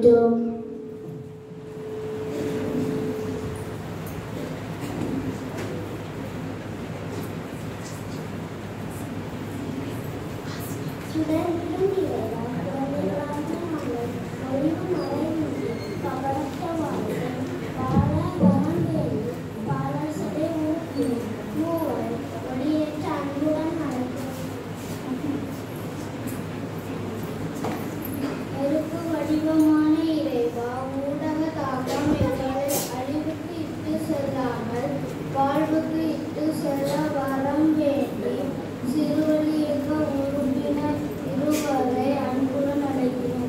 அளித்தோம் வடிவமான இறைவா ஊடக தாக்கம் எங்களை அழிவுக்கு இட்டு செல்லாமல் வாழ்வுக்கு இட்டு செல்ல வரம் வேண்டி சிறுவழி இயக்க உறுப்பினர் இருவரை அன்புடன் அழைக்கிறோம்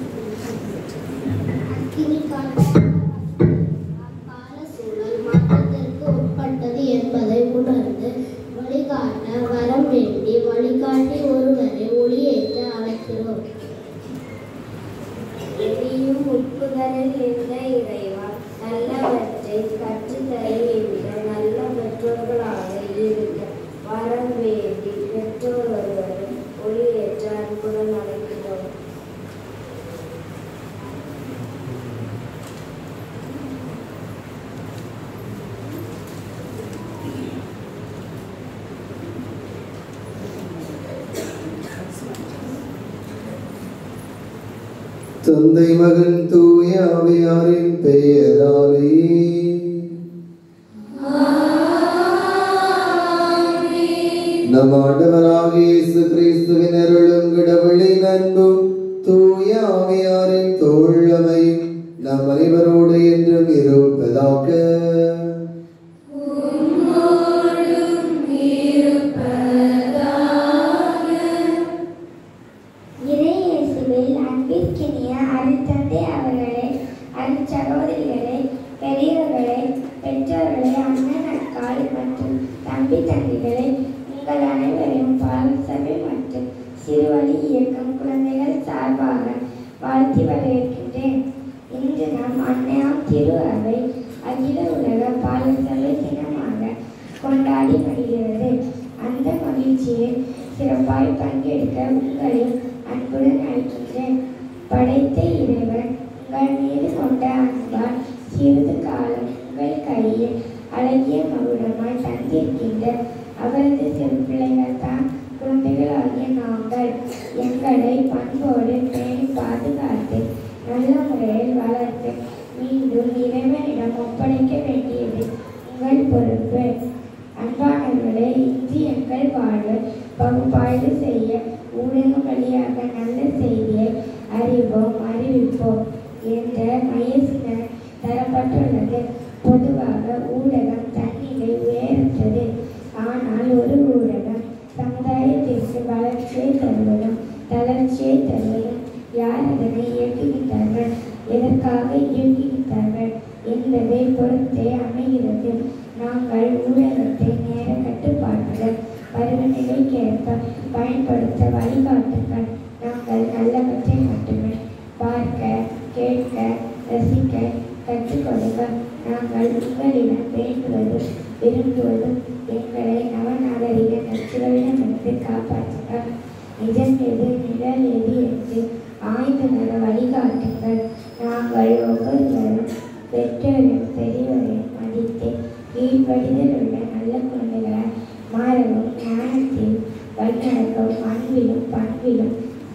அக்கினி காட்ட அக்கால சூழல் மாற்றத்திற்கு உட்பட்டது என்பதை உணர்ந்து வழிகாட்ட வரம் வேண்டி வழிகாட்டி ஒருவரை ஒளியேற்ற அழைக்கிறோம் எரியும் உட்புகளில் இருந்த இறைவா நல்லவற்றை கற்றுத்தர என்ற நல்ல பெற்றோர்களாக இருக்க வரம் வேண்டி பெற்றோர் ஒருவரும் ஒளியேற்ற அன்புடன் அழைக்கிறோம் தந்தை மகன் தூய ஆவியாரின் பெயராலே நம் ஆண்டவராகிய இயேசு கிறிஸ்துவின் அருளும் கடவுளின் அன்பும் தூய ஆவியாரின் தோழமையும் நம் அனைவரோடு என்றும் இருப்பதாக இறையேசுவில் அன்பிற்கினிய அருட்தந்தை அவர்களே அருட்சகோதரிகளே பெரியவர்களே பெற்றோர்களே அண்ணன் அக்கால் மற்றும் தம்பி தம்பிகளே உங்கள் அனைவரையும் பால் சபை மற்றும் சிறுவழி இயக்கம் குழந்தைகள் சார்பாக வாழ்த்தி வரவேற்கின்றேன் இன்று நம் அன்னையாம் திரு அவை அகில உலக பால் சபை தினமாக கொண்டாடி வருகிறது அந்த மகிழ்ச்சியை சிறப்பாய் பங்கெடுக்க உங்களையும் அன்புடன் அழைக்கின்றேன் படைத்த இறைவன் உங்கள் மீது கொண்ட அன்பால் சிறிது காலம் உங்கள் கையில் அழகிய மகுடமாய் தந்திருக்கின்ற அவரது செம்பிள்ளைகள் தான் குழந்தைகளாகிய நாங்கள் எங்களை பண்போடு பேணி பாதுகாத்து நல்ல முறையில் வளர்த்து மீண்டும் இறைவனிடம் ஒப்படைக்க வேண்டியது உங்கள் பொறுப்பு அன்பானவர்களே இன்று எங்கள் வாழ்வை பகுப்பாய்வு செய்ய ஊடகம் வழியாக நல்ல செய்தியை அறிவோம் அறிவிப்போம் என்ற மையசின தரப்பட்டுள்ளது பொதுவாக ஊடகம் தன்னிலை உயர்ந்தது ஆனால் ஒரு ஊடகம் சமுதாயத்திற்கு வளர்ச்சியை தருவதும் தளர்ச்சியை தருவதும் யார் அதனை இயக்குகின்றார்கள் எதற்காக இயக்குகின்றார்கள் என்பதை பொறுத்தே அமைகிறது நாங்கள் ஊடகத்தை நேர கட்டுப்பாட்டுடன் பருவநிலைக்கேற்ப பயன்படுத்த வழிகாட்டுங்கள் நாங்கள் நல்லவற்றை மட்டுமே பார்க்க கேட்க ரசிக்க கற்றுக்கொடுக்க நாங்கள் உங்களிடம் வேண்டுவதும் விரும்புவதும் எங்களை நவநாகரிக நச்சுகளிடமிருந்து காப்பாற்றுங்கள் நிஜம் எது நிழல் எது என்று ஆய்ந்து நல வழிகாட்டுங்கள் நாங்கள் ஒவ்வொருவரும் பெற்றோரையும் பெரியவரையும் மதித்து கீழ்ப்படிதல் உள்ள நல்ல குழந்தைகளாய் மாறவும் ஞானத்தில் வழிநடக்கவும் அன்பிலும் பண்பிலும்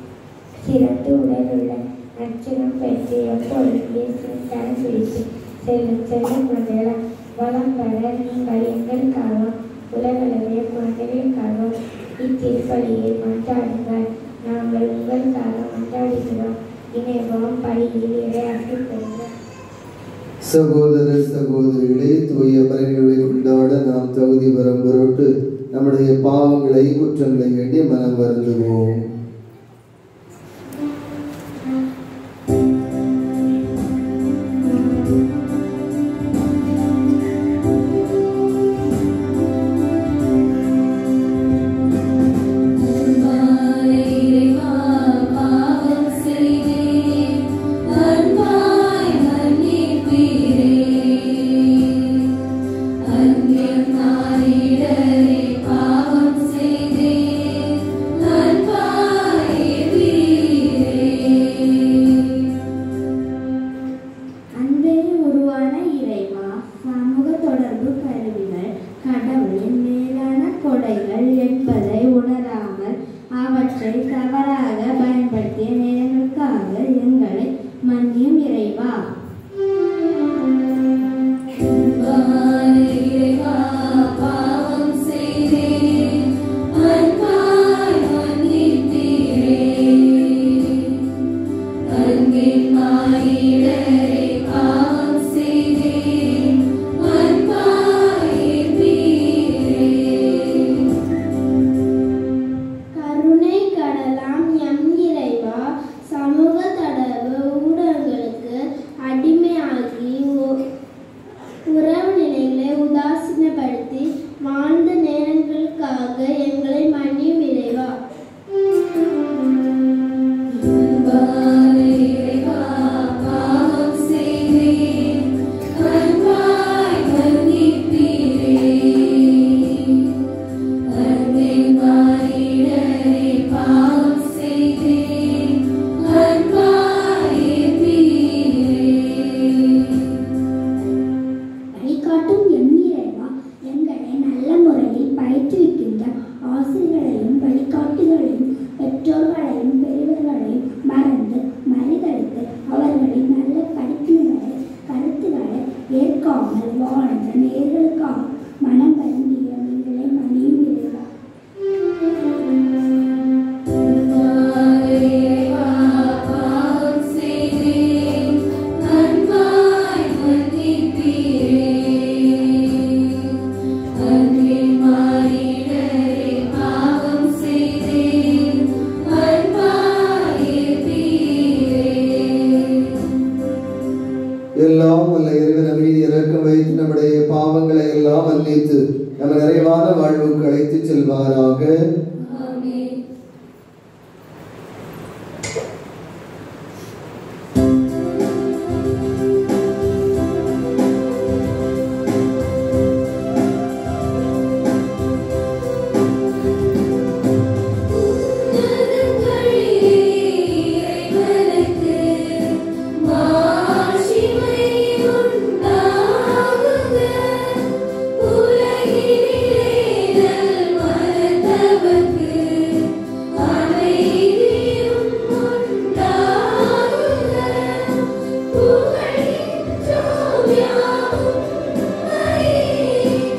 சிறந்து உடலுள்ள நச்சுரம் பெற்று எப்பொழுதும் இயேசுவின் கரம் பிடித்து செல்லும் செல்ல குழந்தைகளால் வளம் வர நீங்கள் எங்களுக்காகவும் உலகளவிய குழந்தைகளுக்காகவும் இத்திருப்பலியை மன்றாடுங்கள் நாங்கள் உங்களுக்காக மன்றாடுகிறோம் இணைவோம் பலியில் இரையாற்றி பெறுங்கள் சகோதர சகோதரிகளே தூய பலன்களை கொண்டாட நாம் தகுதி பெறும் பொருட்டு நம்முடைய பாவங்களை குற்றங்களை வேண்டி மனம் வருந்துவோம் பாவம் செய்தேன் அன்பாய் மன்னிப்பீரே அன்பில் நாளிடரே பாவம் செய்தேன் அன்பாய் எல்லாம் வல்ல இறைவன் அமைதி இறக்கம் வைத்து நம்முடைய பாவங்களை எல்லாம் மன்னித்து நம்ம நிறைவான வாழ்வுக்கு அழைத்து செல்வாராக ஆமென் இறைவனுக்கு மாட்சிமை உண்டாகுக உலகினிலே நல்மனத்தவர்க்கு அமைதியும் உண்டாகுக புகழின்றோம் யாவும் உம்மையே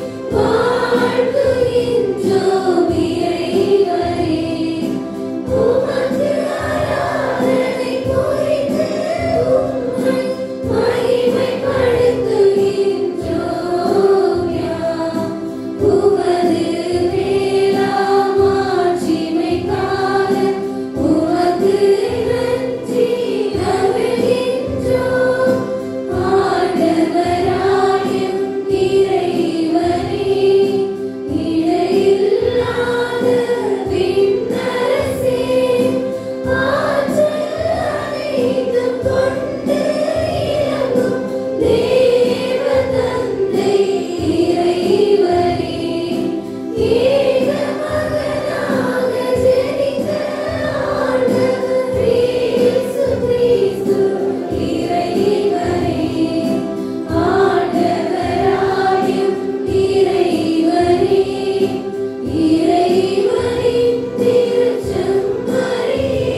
வாழ்த்துகின்றோம் இறைவனே உமக்கு ஆராதனை புரிந்து உம்மை மகிமைப்படுத்துகின்றோம் யாம். உமது மேலாம் ஆட்சிமைக்காக உமக்கு நன்றி நல்கின்றோம். ஆண்டவராயும் இறைவனே, இணையில்லாத விண்ணரசே, ஆற்றல் அனைத்தும் கொண்டு இறங்கும் தேவ தந்தை இறைவனே, ஏக மகனாக ஜனித்த ஆண்டவர் இயேசு கிறிஸ்து இறைவனே, ஆண்டவராயும் இறைவனே, இறைவனின் திருச்செம்மறியே,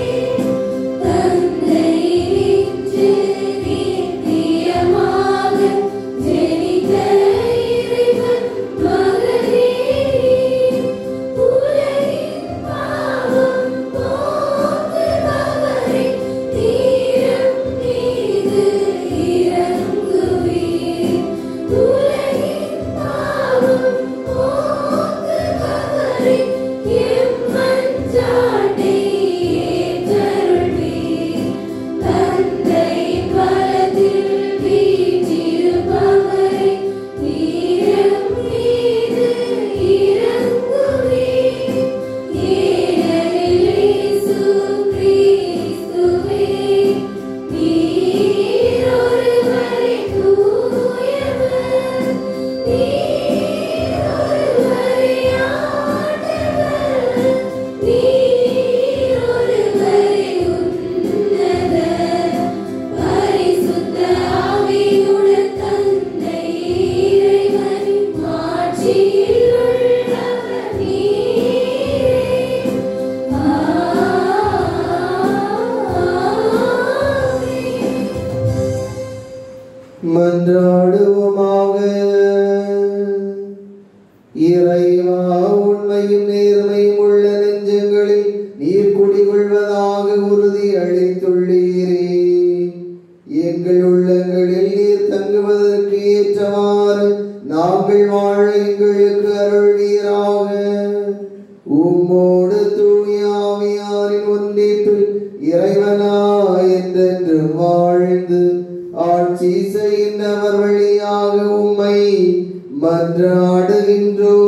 தந்தையினின்று நித்தியமாக ஜனித்த இறைவன் மகனே, உலகின் பாவம் போக்குபவரே, தீரம் மீது இறங்குவீர். உலகின் பாவம் போக்குபவரே, எம் மன்றாட்டை ஏற்றருள்வீர். தந்தை பலத்தில் வீற்றிருப்பவரே, தீரம் மீது இறங்குவீர். ஏனெனில் இயேசு கிறிஸ்துவே, நீர் ஒருவரே தூயவர். நீர் ஒருவரே ஆண்டவர். நீர் ஒருவரே உன்னதர். பரிசுத்த ஆவியுடன் தந்தை இறைவனின் ஆட்சியில் உள்ளவர் நீரே. ஆமென். மன்றாடுவோமாக இறைவா உண்மையும் நேர்மையும் உள்ள நெஞ்சங்களில் நீர் குடிகொள்வதாக உறுதி அளித்துள்ளீரே எங்கள் உள்ளங்களில் நீர் தங்குவதற்கு ஏற்றவாறு நாங்கள் வாழ எங்களுக்கு அருள்வீராக உம்மோடு தூயாவியாரின் ஒன்றிப்பில் இறைவனா என்றென்று வாழ்ந்து ஆட்சி செய்கின்றவர் வழியாக உம்மை மன்றாடுகின்றோம்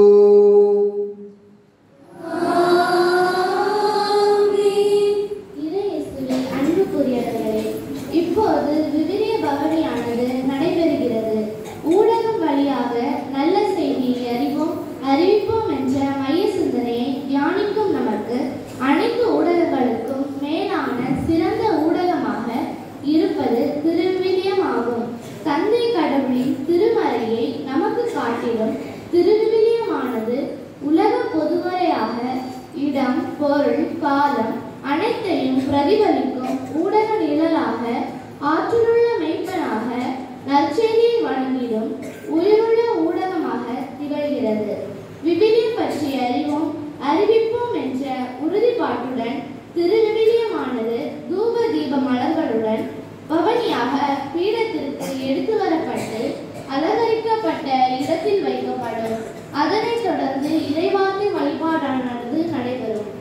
இறையேசுவில் அன்புக்குரியவர்களே, இப்போது விவிலிய பவனியானது நடைபெறுகிறது ஊடகம் வழியாக நல்ல செய்தியை அறிவோம் அறிவிப்போம் என்ற மைய சிந்தனையை தியானிக்கும் நமக்கு அனைத்து ஊடகங்களுக்கும் மேலான சிறந்த ஊடகமாக இருப்பது திருவிவிலியமாகும் தந்தை கடவுளின் திருமறையை நமக்கு காட்டிலும் திருவிவிலியமானது உலக பொதுமறையாக இடம் பொருள் காலம் அனைத்தையும் பிரதிபலிக்கும் ஊடக நிழலாக ஆற்றலுள்ள மெய்ப்பனாக நற்செய்தியை வழங்கிடும் உயிருள்ள ஊடகமாக திகழ்கிறது விவிலியம் பற்றி அறிவோம் அறிவிப்போம் என்ற உறுதிப்பாட்டுடன் திருவிவிலியமானது தூப தீப மலர்களுடன் பவனியாக பீடத்திற்கு எடுத்து வரப்பட்டு அலங்கரிக்கப்பட்ட இடத்தில் வைக்கப்படும் அதனைத் தொடர்ந்து இறைவார்த்தை வழிபாடானது நடைபெறும்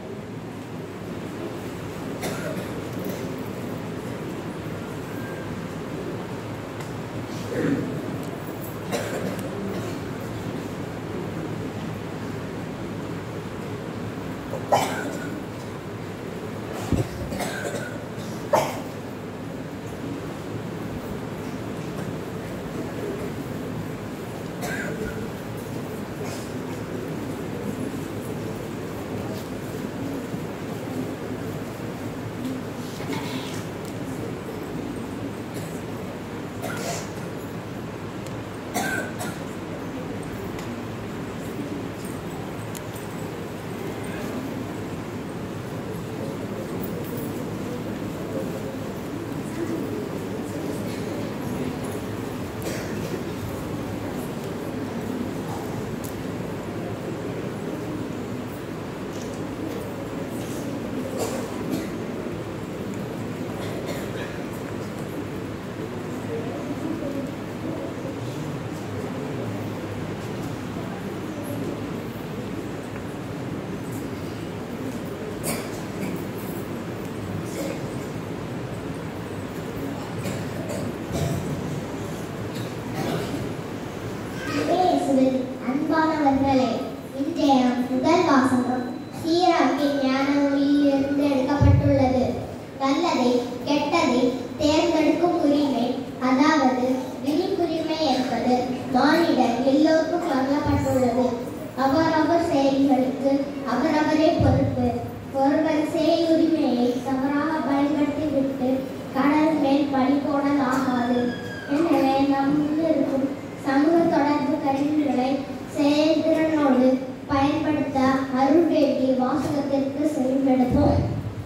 இயேசுவில் அன்பானவர்களே இன்றைய முதல் வாசகம் சீராக்கின் ஞான ஒளியிலிருந்து எடுக்கப்பட்டுள்ளது நல்லதை கெட்டதை தேர்ந்தெடுக்கும் உரிமை அதாவது விழிப்புரிமை என்பது மானிடர் எல்லோருக்கும் வழங்கப்பட்டுள்ளது அவரவர் செயல்களுக்கு அவரவரே பொறுப்பு ஒருவர் செயல் உரிமையை தவறாக பயன்படுத்திவிட்டு கடல் மேல் பழி போடல் ஆகாது எனவே நம் முன்னிருக்கும் சமூக தொடர்பு கருவிகளை செயல்திறனோடு பயன்படுத்த அருள் வேண்டி வாசகத்திற்கு செவிமெடுப்போம்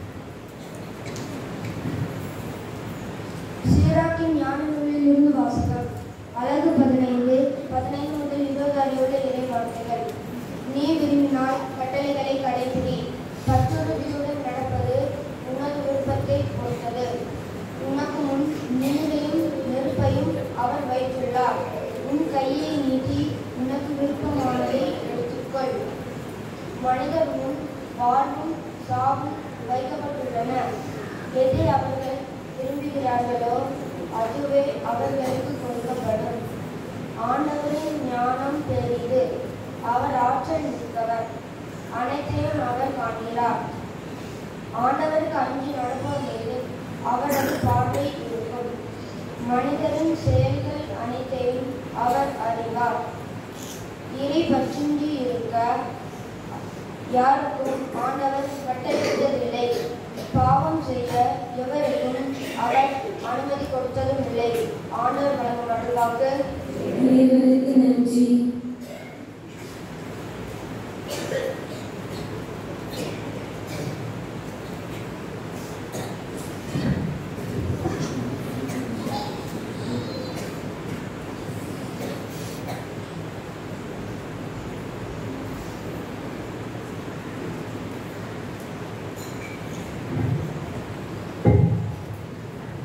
சீராக்கின் ஞான நூலில் இருந்து வாசகம் அழகு பதினைந்து பதினைந்து முதல் இருபது அறிவுள்ள இறை வார்த்தைகள் நீ விரும்பினால் கட்டளைகளை கடைபிடி பற்றுறுதியுடன் நடப்பது உனது விருப்பத்தை பொறுத்தது உனக்கு முன் நீரையும் நெருப்பையும் அவர் வைத்துள்ளார் உன் கையை நீட்டி உனக்கு விருப்பமானதை எடுத்துக்கொள் மனிதர் முன் வாழ்வும் சாவும் வைக்கப்பட்டுள்ளன எதை அவர்கள் விரும்புகிறார்களோ அதுவே அவர்களுக்கு கொடுக்கப்படும் ஆண்டவரின் ஞானம் பெரிது அவர் ஆற்றல் மிக்கவர் அனைத்தையும் அவர் காண்கிறார் ஆண்டவருக்கு அஞ்சு நடப்போர் மீது அவரது பார்வை இருக்கும் மனிதரின் செயல்கள் அனைத்தையும் அவர் அறிவார் இறை பற்றின்றி இருக்க யாருக்கும் ஆண்டவர் கட்டளையிட்டதில்லை பாவம் செய்ய எவருக்கும் அவர் அனுமதி கொடுத்ததும் இல்லை ஆண்டவர் வழங்கும் அருளாக இறைவனுக்கு நன்றி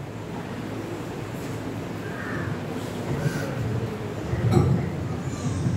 ஆ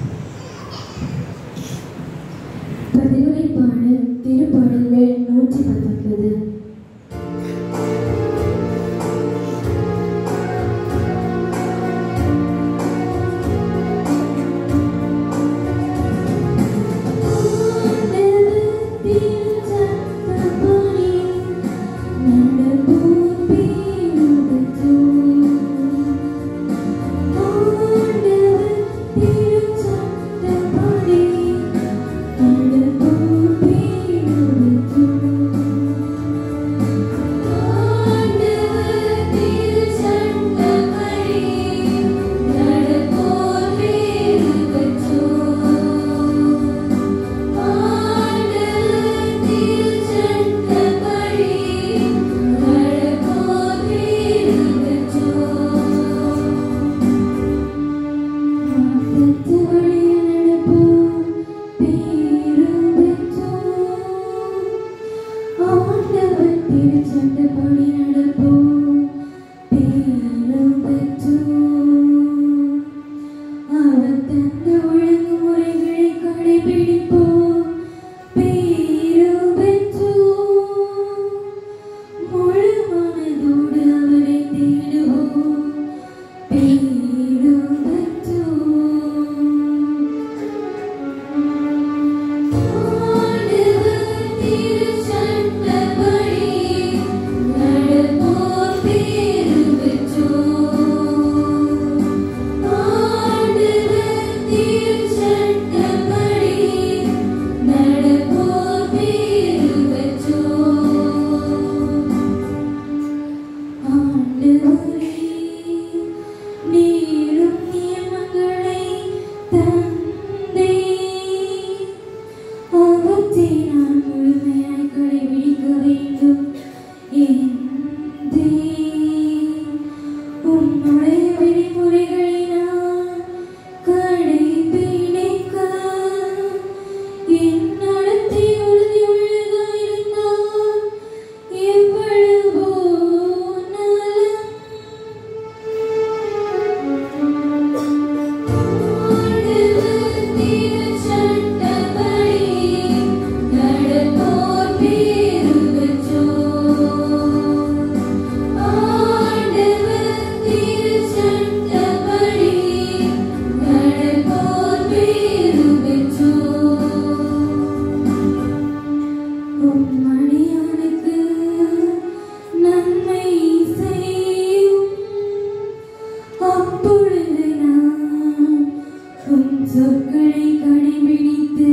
சொற்களை கடைபிடித்து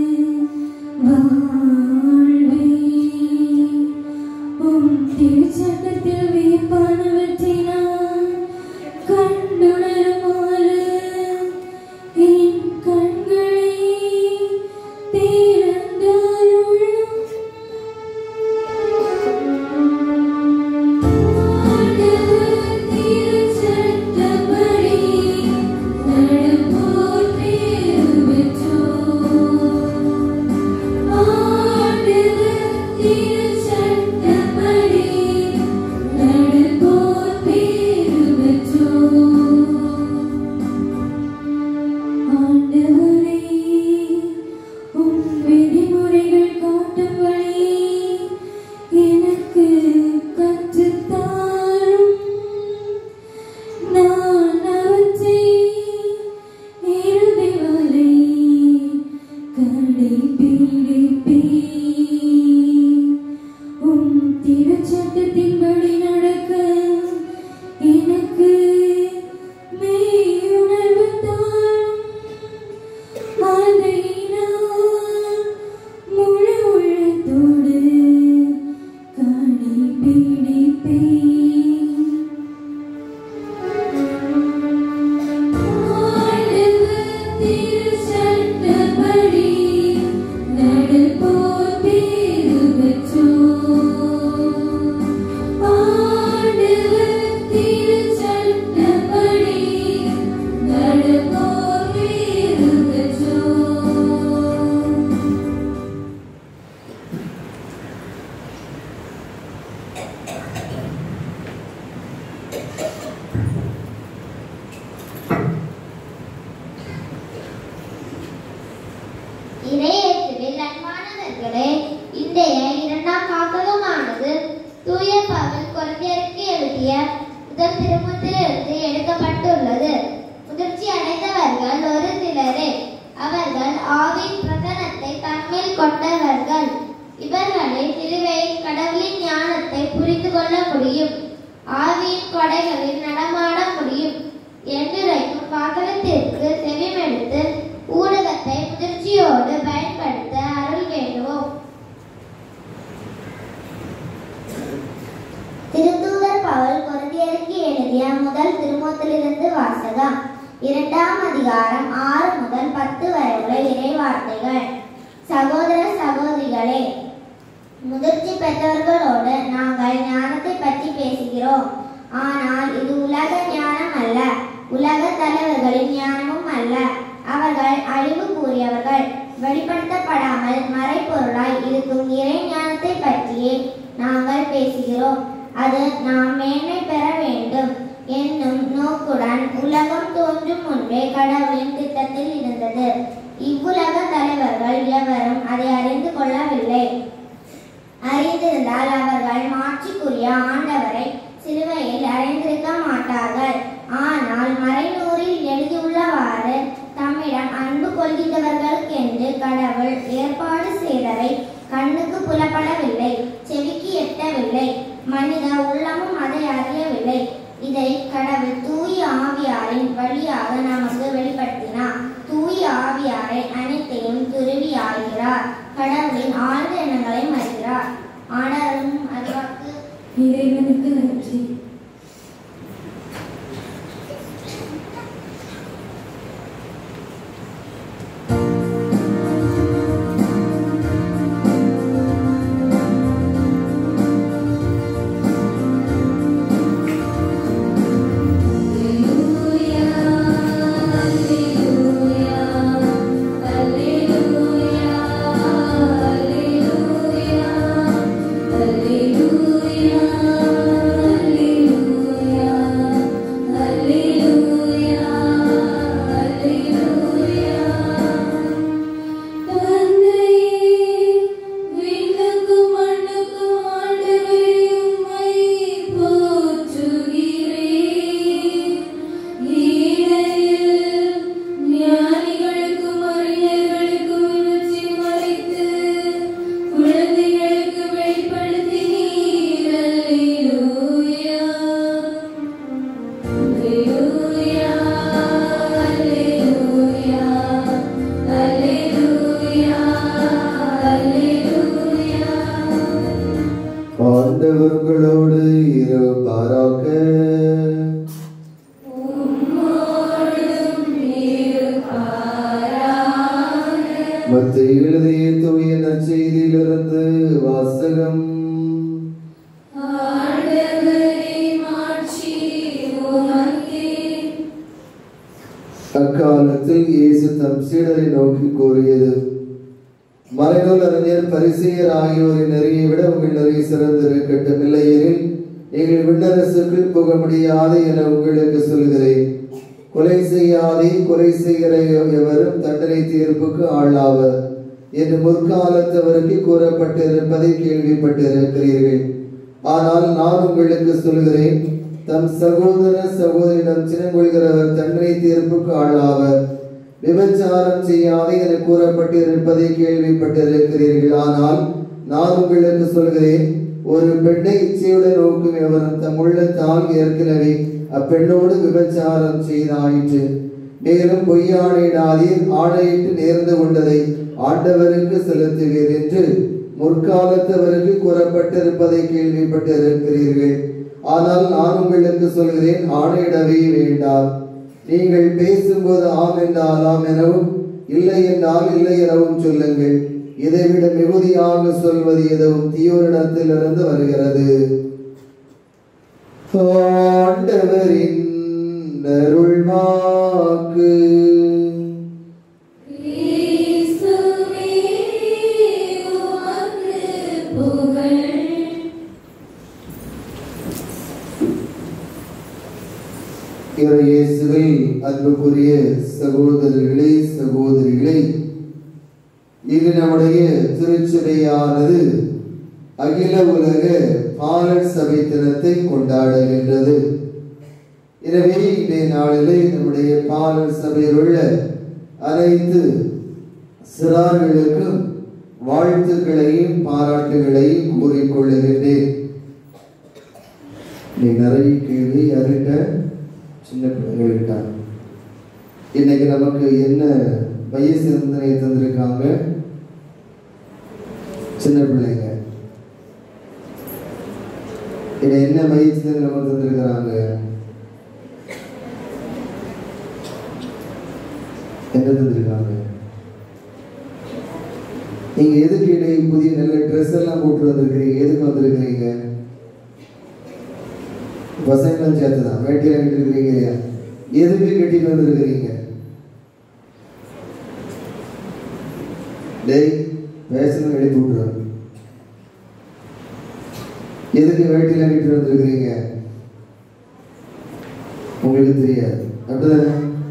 வாழ்வே உம் திருச்சட்டத்தில் வியப்பானவற்றை நான் கண்டுணருமாறு என் கண்களை ஆண்டவரே உம் விதிமுறைகள் காட்டும் வழி எனக்கு கற்றுத்தாரும் நான் அவற்றை இறுதி வரை கடைபிடிப்பேன் உம் திருச்சட்டத்தின்படி நடக்க எனக்கு மெய்யுணர்வு தாரும் அதை நான் முழு உள்ளத்தோடு கடைபிடிப்பேன் ஆண்டவர் திருச்சட்டப்படி நடப்போர் பேறு பெற்றோர். ஆண்டவர் திருச்சட்டப்படி நடப்போர் பேறு பெற்றோர். இறையேசுவில் அன்பானவர்களே இன்றைய இரண்டாம் காப்பகமானது தூய பவல் குழந்தையருக்கு எழுதிய முதல் திருமத்திலிருந்து எடுக்கப்பட்டுள்ளது முதிர்ச்சி அடைந்தவர்கள் ஒரு சிலரே அவர்கள் ஆவின் பிரசனத்தை தன்மேல் கொண்டவர்கள் இவர்களே சிலுவையில் கடவுளின் ஞானத்தை புரிந்து கொள்ள முடியும் ஆவியின் கொடைகளில் நடமாட முடியும் என்றுரைக்கும் பாகலத்திற்கு செவிமெடுத்து ஊடகத்தை முதிர்ச்சியோடு பயன்படுத்த அருள் வேண்டுவோம் திருத்தூதர் பவுல் கொரிந்தியருக்கு எழுதிய முதல் திருமுகத்திலிருந்து வாசகம் இரண்டாம் அதிகாரம் ஆறு முதல் பத்து வரை உள்ள இறைவார்த்தைகள் சகோதர சகோதரிகளே முதிர்ச்சி பெற்றவர்களோடு நாங்கள் ஞானத்தை பற்றி பேசுகிறோம் ஆனால் இது உலக ஞானம் அல்ல உலக தலைவர்களின் ஞானமும் அல்ல அவர்கள் அழிவு கூறியவர்கள் வெளிப்படுத்தப்படாமல் மறைப்பொருளாய் இருக்கும் இறை ஞானத்தை பற்றியே நாங்கள் பேசுகிறோம் அது நாம் மேன்மை பெற வேண்டும் என்னும் நோக்குடன் உலகம் தோன்றும் முன்பே கடவுளின் திட்டத்தில் இருந்தது இவ்வுலக தலைவர்கள் எவரும் அதை அறிந்து கொள்ளவில்லை அறிந்திருந்தால் அவர்கள் மாட்சிக்குரிய ஆண்டவரை சிலுவையில் அறைந்திருக்க மாட்டார்கள் ஆனால் மறைநூறில் எழுதியுள்ளவாறு தம்மிடம் அன்பு கொள்கின்றவர்களுக்கென்று கடவுள் ஏற்பாடு செய்தவை கண்ணுக்கு புலப்படவில்லை செவிக்கு எட்டவில்லை மனித உள்ளமும் அதை அறியவில்லை இதை கடவுள் தூய ஆவியாரின் வழியாக நமக்கு வெளிப்படுத்தினார் தூய ஆவியாரை அனைத்தையும் துருவி ஆகிறார் கடவுளின் ஆழ்ந்த எண்ணங்களை மறுக்கிறார் ஆடரும் அருவாக்கு இறைவனுக்கு நன்றி ஞானிகளுக்கும் அறிஞர்களுக்கும் இவற்றை மறைத்து குழந்தைகளுக்கு வெளிப்படுத்தினீர் அல்லேலூயா அல்லேலூயா அல்லேலூயா அக்காலத்தில் இயேசு தம் சீடரை நோக்கி கூறியது மறைநூல் அறிஞர் பரிசெயர் ஆகியோரின் நெறியை விட உங்கள் நெறி சிறந்திருக்கட்டும் இல்லையெனில் நீங்கள் விண்ணரசுக்குள் புக முடியாது என உங்களுக்கு சொல்கிறேன் கொலை செய்யாதே கொலை செய்கிற எவரும் தண்டனை தீர்ப்புக்கு ஆளாவர் என்று முற்காலத்தவருக்கு கூறப்பட்டிருப்பதை கேள்விப்பட்டிருக்கிறீர்கள் ஆனால் நான் உங்களுக்கு சொல்கிறேன் தம் சகோதர சகோதரிடம் சினங்கொள்கிறவர் தண்டனை தீர்ப்புக்கு ஆளாவர் விபச்சாரம் செய்யாதே என கூறப்பட்டிருப்பதை கேள்விப்பட்டிருக்கிறீர்கள் ஆனால் நான் உங்களுக்கு சொல்கிறேன் ஒரு பெண்ணை இச்சையுடன் நோக்கும் எவரும் தம் உள்ளத்தால் ஏற்கனவே அப்பெண்ணோடு விபச்சாரம் செய்தாயிற்று மேலும் பொய்யானையிடாதீர் ஆணையிட்டு நேர்ந்து கொண்டதை ஆண்டவருக்கு செலுத்துவீர் என்று முற்காலத்தவருக்கு கூறப்பட்டிருப்பதை கேள்விப்பட்டிருக்கிறீர்கள் ஆனால் நான் உங்களுக்கு சொல்கிறேன் ஆணையிடவே வேண்டாம் நீங்கள் பேசும்போது ஆம் என்றால் ஆம் எனவும் இல்லை என்றால் இல்லை எனவும் சொல்லுங்கள் இதைவிட மிகுதியாக சொல்வது எதுவும் தீயோரிடத்திலிருந்து வருகிறது ஆண்டவரின் அருள்வாக்கு இயேசுவே உமக்கு புகழ் இயேசுவில் அன்புக்குரிய சகோதரர்களே சகோதரிகளே இது நம்முடைய திருச்சபையானது அகில உலக பாலர் சபை தினத்தை கொண்டாடுகின்றது எனவே இன்றைய நாளிலே நம்முடைய பாலர் சபையில் உள்ள அனைத்து சிறார்களுக்கும் வாழ்த்துக்களையும் பாராட்டுகளையும் கூறிக்கொள்ளுகின்றேன் நீ நிறைய கேள்வி யாருகிட்ட சின்ன பிள்ளைங்கள்கிட்ட இன்னைக்கு நமக்கு என்ன மைய சிந்தனை தந்திருக்காங்க சின்ன பிள்ளைங்க இதை என்ன மைய சிந்தனை நமக்கு தந்திருக்கிறாங்க என்ன தந்திருக்காங்க நீங்க எதுக்கு இடையே புதிய நல்ல ட்ரெஸ் எல்லாம் போட்டு வந்திருக்கிறீங்க எதுக்கு வந்திருக்கிறீங்க பசங்களும் சேர்த்து தான் வேட்டியில கட்டிருக்கிறீங்க இல்லையா எதுக்கு கட்டிட்டு வந்திருக்கிறீங்க டேய் பேசணும் எழுதி விட்டுறாங்க எதுக்கு வேட்டியில கட்டிட்டு வந்திருக்கிறீங்க உங்களுக்கு தெரியாது அப்படிதானே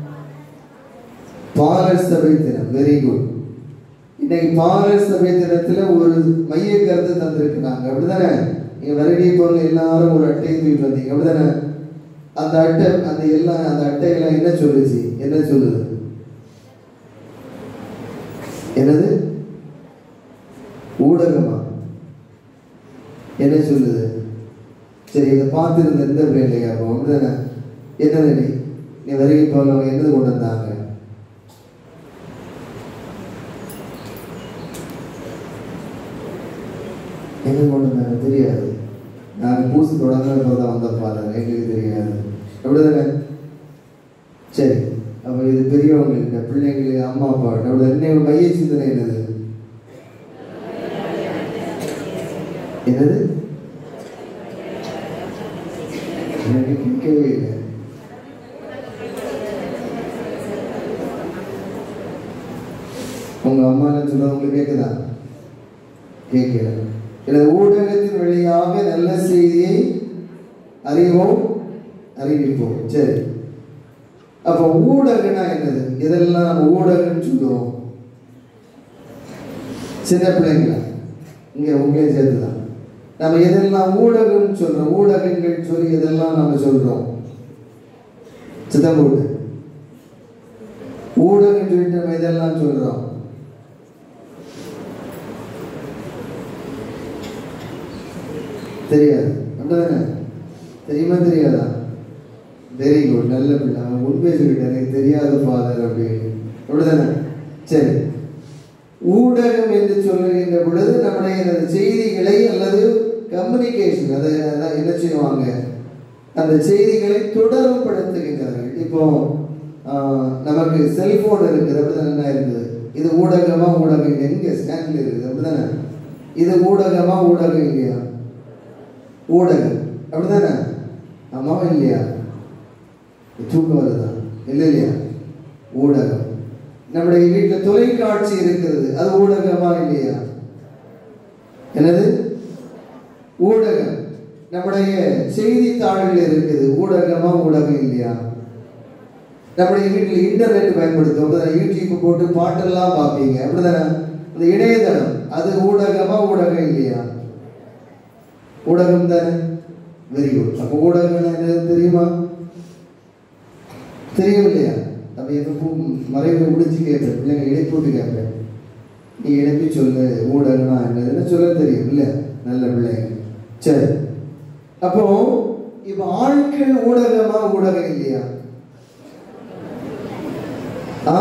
பாலர் சபை தினம் வெரி குட் இன்னைக்கு பாலர் சபை தினத்துல ஒரு மைய கருத்து தந்திருக்கிறாங்க அப்படிதானே நீங்க வருகை பொருள் எல்லாரும் ஒரு அட்டையை தூக்கிட்டு வந்தீங்க அப்படிதானே அந்த அட்டை அந்த எல்லாம் அந்த அட்டையெல்லாம் என்ன சொல்லுச்சு என்ன சொல்லுது என்னது ஊடகமா என்ன சொல்லுது சரி இதை பார்த்துருந்த எந்த பிள்ளைங்க அப்போ அப்படிதானே என்னது நீ நீ வருகை போல என்னது கொண்டு வந்தாங்க எங்க கொண்டு வந்தாங்க தெரியாது நாங்கள் பூசு தொடங்கின தான் வந்த பாருங்க எங்களுக்கு தெரியாது அப்படிதானே சரி அப்போ இது பெரியவங்களுக்கு பிள்ளைங்களுக்கு அம்மா அப்பா அப்படி என்ன மைய சிந்தனை என்னது என்னது எனக்கு கேட்கவே இல்லை உங்க அம்மா என்ன சொல்றது உங்களுக்கு கேட்குதா கேட்கல எனது ஊடகத்தின் வழியாக நல்ல செய்தியை அறிவோம் அறிவிப்போம் சரி அப்ப ஊடகம்னா என்னது இதெல்லாம் நம்ம ஊடகம்னு சொல்லுவோம் சின்ன பிள்ளைங்களா இங்க உங்களே சேர்த்துதான் நம்ம எதெல்லாம் ஊடகம்னு சொல்றோம் ஊடகங்கள் சொல்லி எதெல்லாம் நம்ம சொல்றோம் சித்தம்போடு ஊடகம் சொல்லிட்டு நம்ம இதெல்லாம் சொல்றோம் தெரியாது அப்படிதானே தெரியுமா தெரியாதா வெரி குட் நல்ல பிள்ளை அவன் உண்மை சொல்லிட்டு எனக்கு தெரியாத ஃபாதர் அப்படின்னு அப்படிதானே சரி ஊடகம் என்று சொல்லுகின்ற பொழுது நம்முடைய அந்த செய்திகளை அல்லது கம்யூனிகேஷன் அதை அதான் என்ன செய்வாங்க அந்த செய்திகளை தொடர்புபடுத்துகின்றார்கள் இப்போ ஆஹ், நமக்கு செல்போன் இருக்குது அப்படிதான் என்ன இருக்குது இது ஊடகமா ஊடகம் எங்க ஸ்டாண்ட்ல இருக்குது அப்படிதானே இது ஊடகமா ஊடகம் இல்லையா ஊடகம் அப்படிதானே ஆமாவா இல்லையா தூக்கம் வருதா இல்லை இல்லையா ஊடகம் நம்முடைய வீட்டில் தொலைக்காட்சி இருக்கிறது அது ஊடகமா இல்லையா என்னது ஊடகம் நம்முடைய செய்தித்தாள்கள் இருக்குது ஊடகமா ஊடகம் இல்லையா நம்முடைய வீட்டில் இன்டர்நெட் பயன்படுத்தும் அப்படிதானே யூடியூப் போட்டு பாட்டெல்லாம் பார்ப்பீங்க அப்படிதானே அந்த இணையதளம் அது ஊடகமா ஊடகம் இல்லையா ஊடகம் தானே வெரி குட் அப்போ ஊடகம் என்னது தெரியுமா தெரியும் இல்லையா அப்ப எப்பவும் மறைவு முடிச்சு கேட்பேன் பிள்ளைங்க இடைப்போட்டு கேட்பேன் நீ எழுப்பி சொல்லு ஊடகம்னா என்னதுன்னு சொல்ல தெரியும் இல்ல நல்ல பிள்ளைங்க சரி அப்போ இப்ப ஆட்கள் ஊடகமா ஊடகம் இல்லையா ஆ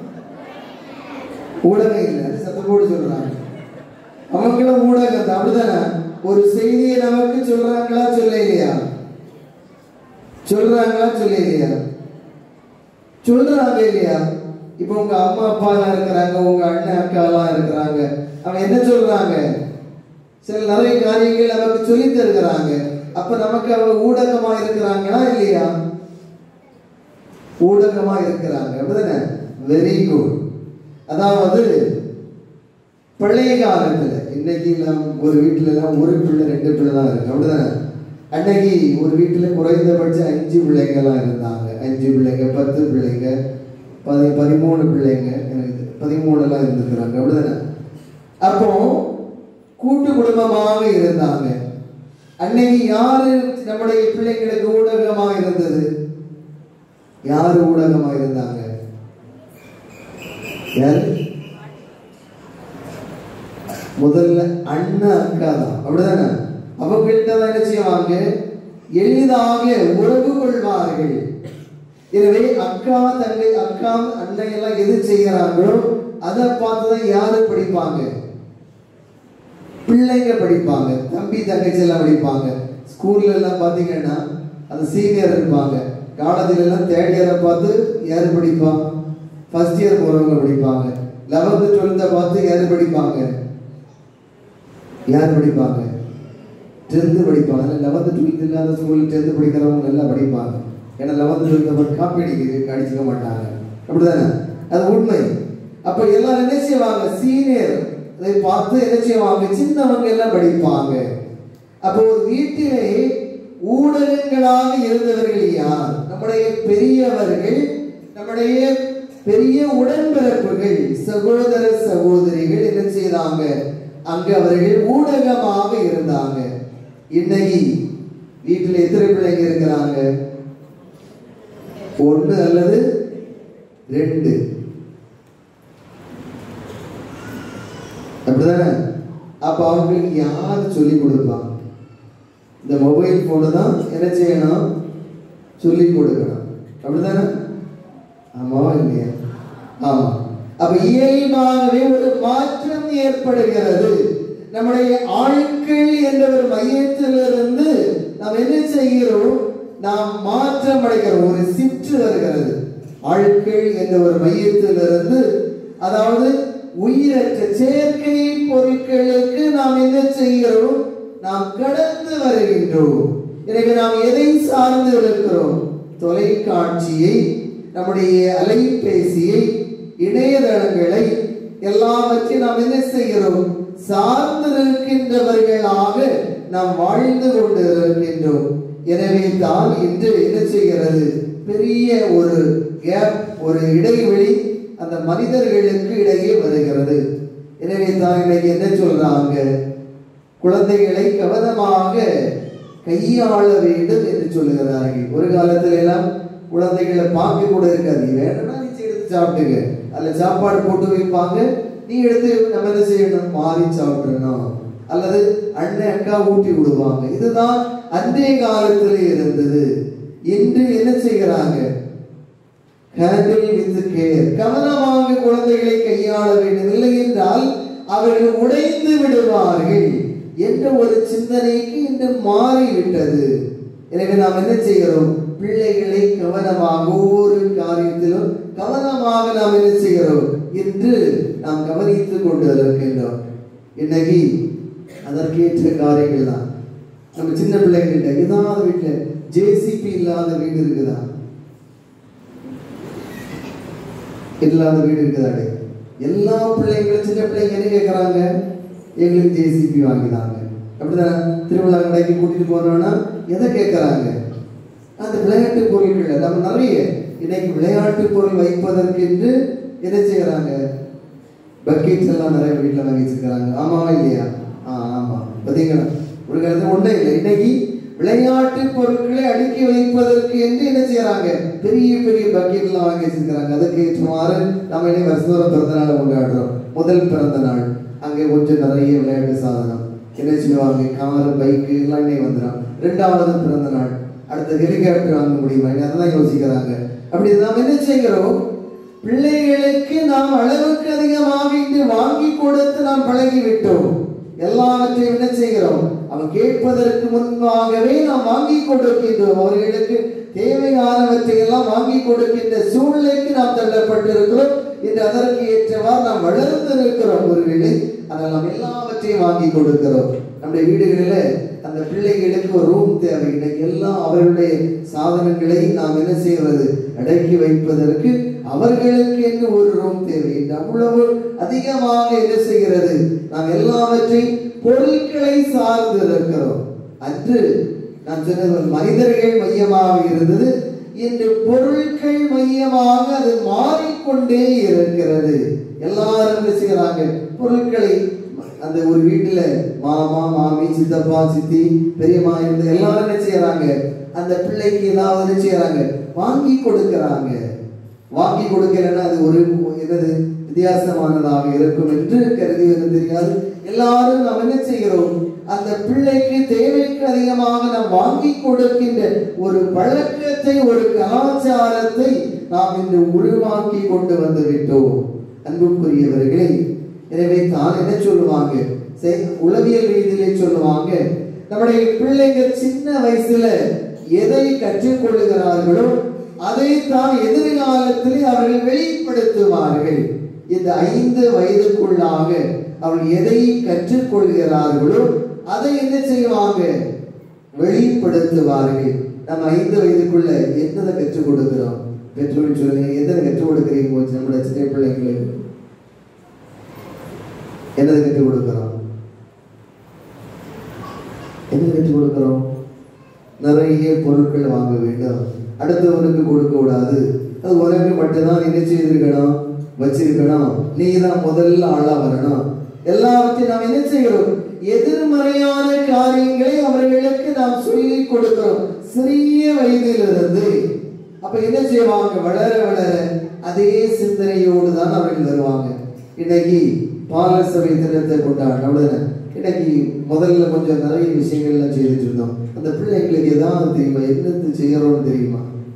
ஊடகம் இல்லை அது சத்தப்போடு சொல்றாங்க அவங்களும் ஊடகம் தான் அப்படிதானே ஒரு செய்தியை நமக்கு சொல்றாங்களா சொல்ல இல்லையா சொல்றாங்களா சொல்ல இல்லையா சொல்றாங்க இல்லையா இப்போ உங்க அம்மா அப்பா எல்லாம் இருக்கிறாங்க உங்க அண்ணன் அக்கா எல்லாம் இருக்கிறாங்க அவன் என்ன சொல்றாங்க சில நிறைய காரியங்கள் நமக்கு சொல்லி தருகிறாங்க அப்ப நமக்கு அவங்க ஊடகமா இருக்கிறாங்களா இல்லையா ஊடகமா இருக்கிறாங்க அப்படிதானே வெரி குட் அதாவது பழைய காலத்துல இன்னைக்கு எல்லாம் ஒரு வீட்டுல எல்லாம் ஒரு பிள்ளை ரெண்டு பிள்ளை தான் இருக்கு அப்படிதானே அன்னைக்கு ஒரு வீட்டுல குறைந்தபட்சம் அஞ்சு பிள்ளைங்க எல்லாம் இருந்தாங்க அஞ்சு பிள்ளைங்க பத்து பிள்ளைங்க பதி பதிமூணு பிள்ளைங்க எனக்கு பதிமூணு எல்லாம் இருந்திருக்கிறாங்க அப்படிதானே அப்போ கூட்டு குடும்பமாக இருந்தாங்க அன்னைக்கு யாரு நம்முடைய பிள்ளைங்களுக்கு ஊடகமா இருந்தது யாரு ஊடகமா இருந்தாங்க யாரு முதல்ல அண்ணன் அக்கா தான் அப்படிதானே அவங்கள்ட்ட தான் என்ன செய்வாங்க எளிதாக உறவு கொள்வார்கள் எனவே அக்கா தங்கை அக்கா அண்ணன் எல்லாம் எது செய்கிறாங்களோ அதை பார்த்து தான் யாரு படிப்பாங்க பிள்ளைங்க படிப்பாங்க தம்பி தங்கச்சி எல்லாம் படிப்பாங்க ஸ்கூல்ல எல்லாம் பாத்தீங்கன்னா அந்த சீனியர் இருப்பாங்க காலேஜ்ல எல்லாம் தேர்ட் இயரை பார்த்து யாரு படிப்பா ஃபர்ஸ்ட் இயர் போறவங்க படிப்பாங்க லெவன்த்து டுவெல்த்தை பார்த்து யாரு படிப்பாங்க யார் படிப்பாங்க டென்த்து படிப்பாங்க லெவன்த்து டுவெல்த் இல்லாத ஸ்கூல் டென்த்து படிக்கிறவங்க நல்லா படிப்பாங்க ஏன்னா லெவன்த்து டுவெல்த்தை காப்பி அடிக்க அடிச்சுக்க மாட்டாங்க அப்படிதானே அது உண்மை அப்ப எல்லாரும் என்ன செய்வாங்க சீனியர் அதை பார்த்து என்ன செய்வாங்க சின்னவங்க எல்லாம் படிப்பாங்க அப்போ ஒரு வீட்டிலே ஊடகங்களாக இருந்தவர்கள் யார் நம்முடைய பெரியவர்கள் நம்முடைய பெரிய உடன்பிறப்புகள் சகோதர சகோதரிகள் என்ன செய்தாங்க அங்க அவர்கள் ஊடகமாக இருந்தாங்க இன்னைக்கு வீட்டுல எத்தனை பிள்ளைங்க இருக்கிறாங்க ஒண்ணு அல்லது ரெண்டு அப்படிதானே அப்ப அவங்களுக்கு யார் சொல்லி கொடுப்பாங்க இந்த மொபைல் போனு தான் என்ன செய்யணும் சொல்லி கொடுக்கணும் அப்படிதானே ஆமாவா இல்லையா ஆமா அப்ப இயல்பாகவே ஒரு மாற்றம் ஏற்படுகிறது நம்முடைய ஆட்கள் என்ற ஒரு மையத்திலிருந்து நாம் என்ன செய்கிறோம் நாம் மாற்றம் அடைகிறோம் ஒரு சிற்று வருகிறது ஆட்கள் என்ற ஒரு மையத்திலிருந்து அதாவது உயிரற்ற செயற்கை பொருட்களுக்கு நாம் என்ன செய்கிறோம் நாம் கடந்து வருகின்றோம் எனவே நாம் எதை சார்ந்து இருக்கிறோம் தொலைக்காட்சியை நம்முடைய அலைபேசியை இணையதளங்களை எல்லாவற்றையும் நாம் என்ன செய்கிறோம் சார்ந்திருக்கின்றவர்களாக நாம் வாழ்ந்து கொண்டு இருக்கின்றோம் எனவே தான் இன்று என்ன செய்கிறது பெரிய ஒரு கேப் ஒரு இடைவெளி அந்த மனிதர்களுக்கு இடையே வருகிறது எனவே தான் இன்னைக்கு என்ன சொல்றாங்க குழந்தைகளை கவனமாக கையாள வேண்டும் என்று சொல்லுகிறார்கள் ஒரு காலத்துல எல்லாம் குழந்தைகளை பார்க்க கூட இருக்காது நீ வேணும்னா நீ எடுத்து சாப்பிட்டுங்க அதுல சாப்பாடு போட்டு வைப்பாங்க நீ எடுத்து நம்ம என்ன செய்யணும் மாறி சாப்பிடணும் அல்லது அண்ணன் அக்கா ஊட்டி விடுவாங்க இதுதான் அன்றைய காலத்துல இருந்தது இன்று என்ன செய்கிறாங்க ஹேண்டில் வித் கேர் கவனமாக குழந்தைகளை கையாள வேண்டும் இல்லை என்றால் அவர்கள் உடைந்து விடுவார்கள் என்ற ஒரு சிந்தனைக்கு இன்று மாறிவிட்டது எனவே நாம் என்ன செய்கிறோம் பிள்ளைகளை கவனமாக ஒவ்வொரு காரியத்திலும் கவனமாக நாம் என்ன செய்கிறோம் என்று நாம் கவனித்துக் கொண்டு இருக்கின்றோம் இன்னைக்கு அதற்கேற்ற காரியங்கள் தான் நம்ம சின்ன பிள்ளைங்கள்ட்ட ஏதாவது வீட்டுல ஜேசிபி இல்லாத வீடு இருக்குதா இல்லாத வீடு இருக்குதாடே எல்லா பிள்ளைங்களும் சின்ன பிள்ளைங்க என்ன கேட்குறாங்க எங்களுக்கு ஜேசிபி வாங்கினாங்க அப்படிதானே திருவிழா கடைக்கு கூட்டிட்டு போனோம்னா எதை கேட்குறாங்க அந்த விளையாட்டு பொருட்கள் நம்ம நிறைய இன்னைக்கு விளையாட்டு பொருள் வைப்பதற்கு என்று என்ன செய்யறாங்க பக்கெட்ஸ் எல்லாம் நிறைய வீட்டில் வாங்கி வச்சிருக்கிறாங்க ஆமாவா இல்லையா ஆ ஆமா பார்த்தீங்களா ஒரு காலத்துல ஒன்றே இல்லை இன்னைக்கு விளையாட்டு பொருட்களை அடுக்கி வைப்பதற்கு என்று என்ன செய்யறாங்க பெரிய பெரிய பக்கெட் எல்லாம் வாங்கி வச்சிருக்கிறாங்க அதுக்கு ஏற்றமாறு நம்ம இன்னைக்கு வருஷத்தோறும் பிறந்த நாளை கொண்டாடுறோம் முதல் பிறந்த நாள் அங்கே கொஞ்சம் நிறைய விளையாட்டு சாதனம் என்ன செய்வாங்க கார் பைக்கு எல்லாம் இன்னைக்கு வந்துடும் ரெண்டாவது பிறந்த நாள் அடுத்த ஹெலிகாப்டர் வாங்க முடியுமா அதான் யோசிக்கிறாங்க அப்படி நாம் என்ன செய்கிறோம் பிள்ளைகளுக்கு நாம் அளவுக்கு அதிகமாக இன்று வாங்கி கொடுத்து நாம் பழகி விட்டோம் எல்லாவற்றையும் என்ன செய்கிறோம் அவன் கேட்பதற்கு முன்பாகவே நாம் வாங்கி கொடுக்கின்றோம் அவர்களுக்கு தேவையானவற்றை எல்லாம் வாங்கி கொடுக்கின்ற சூழ்நிலைக்கு நாம் தள்ளப்பட்டிருக்கிறோம் என்று அதற்கு ஏற்றவாறு நாம் வளர்ந்து இருக்கிறோம் ஒருவேளை ஆனால் நாம் எல்லாவற்றையும் வாங்கி கொடுக்கிறோம் நம்முடைய வீடுகளில் அந்த பிள்ளைகளுக்கு ஒரு ரூம் தேவை இன்னைக்கு எல்லாம் அவர்களுடைய சாதனங்களை நாம் என்ன செய்வது அடக்கி வைப்பதற்கு அவர்களுக்கு என்று ஒரு ரூம் தேவை என்று அவ்வளவு அதிகமாக என்ன செய்கிறது நாம் எல்லாவற்றையும் பொருட்களை சார்ந்து இருக்கிறோம் அன்று நான் சொன்னது ஒரு மனிதர்கள் மையமாக இருந்தது இன்று பொருட்கள் மையமாக அது மாறிக்கொண்டே இருக்கிறது எல்லாரும் என்ன செய்யறாங்க பொருட்களை அந்த ஒரு வீட்டுல மாமா மாமி சித்தப்பா சித்தி பெரியம்மா இருந்த எல்லாரும் என்ன செய்யறாங்க அந்த பிள்ளைக்கு ஏதாவது என்ன செய்யறாங்க வாங்கி கொடுக்கறாங்க வாங்கி கொடுக்கலன்னா அது ஒரு என்னது வித்தியாசமானதாக இருக்கும் என்று கருதி வந்து தெரியாது எல்லாரும் நாம் என்ன செய்கிறோம் அந்த பிள்ளைக்கு தேவைக்கு அதிகமாக நாம் வாங்கி கொடுக்கின்ற ஒரு பழக்கத்தை ஒரு கலாச்சாரத்தை நாம் இன்று உருவாக்கி கொண்டு வந்து விட்டோம் அன்புக்குரியவர்களே எனவே தான் என்ன சொல்லுவாங்க சரி, உளவியல் ரீதியிலே சொல்லுவாங்க நம்முடைய பிள்ளைங்க சின்ன வயசுல எதை கற்றுக்கொள்ளுகிறார்களோ அதை தான் எதிர்காலத்தில் அவர்கள் வெளிப்படுத்துவார்கள் இந்த ஐந்து வயதுக்குள்ளாக அவர்கள் எதை கற்றுக்கொள்கிறார்களோ அதை என்ன செய்வாங்க வெளிப்படுத்துவார்கள் நம்ம ஐந்து வயதுக்குள்ள என்னதை கற்றுக் கொடுக்கிறோம் பெற்றோர் சொல்லுங்க எதை கற்றுக் கொடுக்குறீங்க போச்சு நம்மளோட சின்ன பிள்ளைங்களுக்கு என்னதை கற்றுக் கொடுக்கிறோம் என்ன கற்றுக் கொடுக்கிறோம் நிறைய பொருட்கள் வாங்க வேண்டும் அடுத்தவனுக்கு கொடுக்க கூடாது அது உனக்கு மட்டும்தான் என்ன செய்திருக்கணும் வச்சிருக்கணும் நீ தான் முதல்ல ஆளா வரணும் எல்லாவற்றையும் நாம் என்ன செய்கிறோம் எதிர்மறையான காரியங்களை அவர்களுக்கு நாம் சொல்லி கொடுக்கிறோம் சிறிய வயதிலிருந்து அப்ப என்ன செய்வாங்க வளர வளர அதே சிந்தனையோடு தான் அவர்கள் வருவாங்க இன்னைக்கு பாலசபை தினத்தை கொண்டாடுறோம் அவ்வளவுதானே இன்னைக்கு முதல்ல கொஞ்சம் நிறைய விஷயங்கள்லாம் செய்துட்டு இருந்தோம் அந்த பிள்ளைங்களுக்கு ஏதாவது தெரியுமா என்னது செய்யறோம்னு தெரியுமா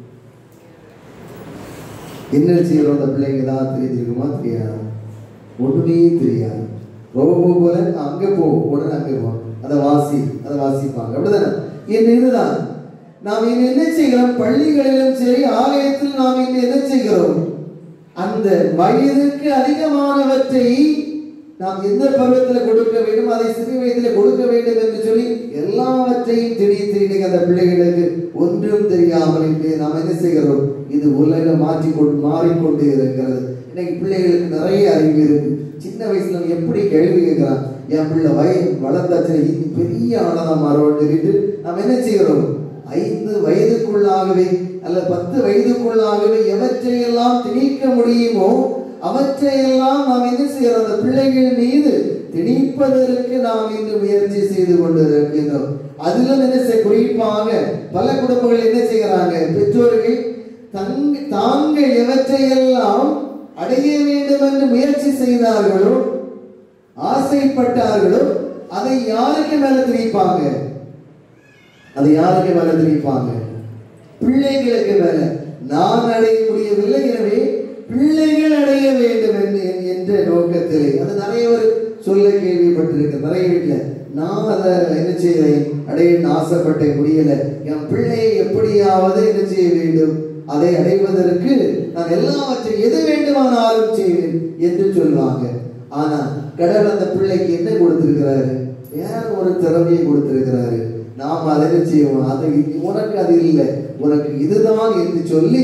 என்ன செய்யறோம் அந்த பிள்ளைங்க ஏதாவது தெரிஞ்சிருக்குமா தெரியாது ஒண்ணுமே தெரியாது ரோபோ போல அங்க போ உடனே அங்க போ அதை வாசி அதை வாசிப்பாங்க அப்படிதானே என் இதுதான் நாம் இன்று என்ன செய்கிறோம் பள்ளிகளிலும் சரி ஆலயத்தில் நாம் இன்று என்ன செய்கிறோம் அந்த வயதுக்கு அதிகமானவற்றை நாம் எந்த பருவத்தில் கொடுக்க வேண்டும் அதை சிறு வயதில் கொடுக்க வேண்டும் என்று சொல்லி எல்லாவற்றையும் திடீர் திடீர் அந்த பிள்ளைகளுக்கு ஒன்றும் தெரியாமல் இன்று நாம் என்ன செய்கிறோம் இது உலகம் மாற்றிக்கொண்டு மாறிக்கொண்டே இருக்கிறது இன்னைக்கு பிள்ளைகளுக்கு நிறைய அறிவு இருக்கு சின்ன வயசுல அவன் எப்படி கேள்வி கேட்கிறான் என் பிள்ளை வய வளர்ந்தாச்சு இது பெரிய ஆனதான் மாறுவோம்னு சொல்லிட்டு நாம் என்ன செய்கிறோம் ஐந்து வயதுக்குள்ளாகவே அல்ல பத்து வயதுக்குள்ளாகவே எவற்றையெல்லாம் திணிக்க முடியுமோ அவற்றையெல்லாம் நாம் என்ன செய்கிறோம் அந்த பிள்ளைகள் மீது திணிப்பதற்கு நாம் இன்று முயற்சி செய்து கொண்டு இருக்கின்றோம் அதிலும் என்ன செய்ய குறிப்பாக பல குடும்பங்கள் என்ன செய்கிறாங்க பெற்றோர்கள் தங்க தாங்கள் எவற்றையெல்லாம் அடைய வேண்டும் என்று முயற்சி செய்தார்களோ ஆசைப்பட்டார்களோ அதை யாருக்கு மேல திணிப்பாங்க அதை யாருக்கு மேல திணிப்பாங்க பிள்ளைகளுக்கு மேல நான் அடைய முடியவில்லை எனவே பிள்ளைகள் அடைய வேண்டும் என்று என்ற நோக்கத்திலே அது நிறைய ஒரு சொல்ல கேள்விப்பட்டிருக்கு நிறைய வீட்டுல நான் அதை என்ன செய்தேன் அடைய ஆசைப்பட்டேன் முடியல என் பிள்ளையை எப்படியாவது என்ன செய்ய வேண்டும் அதை அடைவதற்கு நான் எல்லாவற்றையும் எது வேண்டுமானாலும் செய்வேன் என்று சொல்லுவாங்க ஆனா கடவுள் அந்த பிள்ளைக்கு என்ன கொடுத்திருக்கிறாரு வேற ஒரு திறமையை கொடுத்திருக்கிறாரு நாம் அதை என்ன செய்வோம் அது உனக்கு அது இல்லை உனக்கு இதுதான் என்று சொல்லி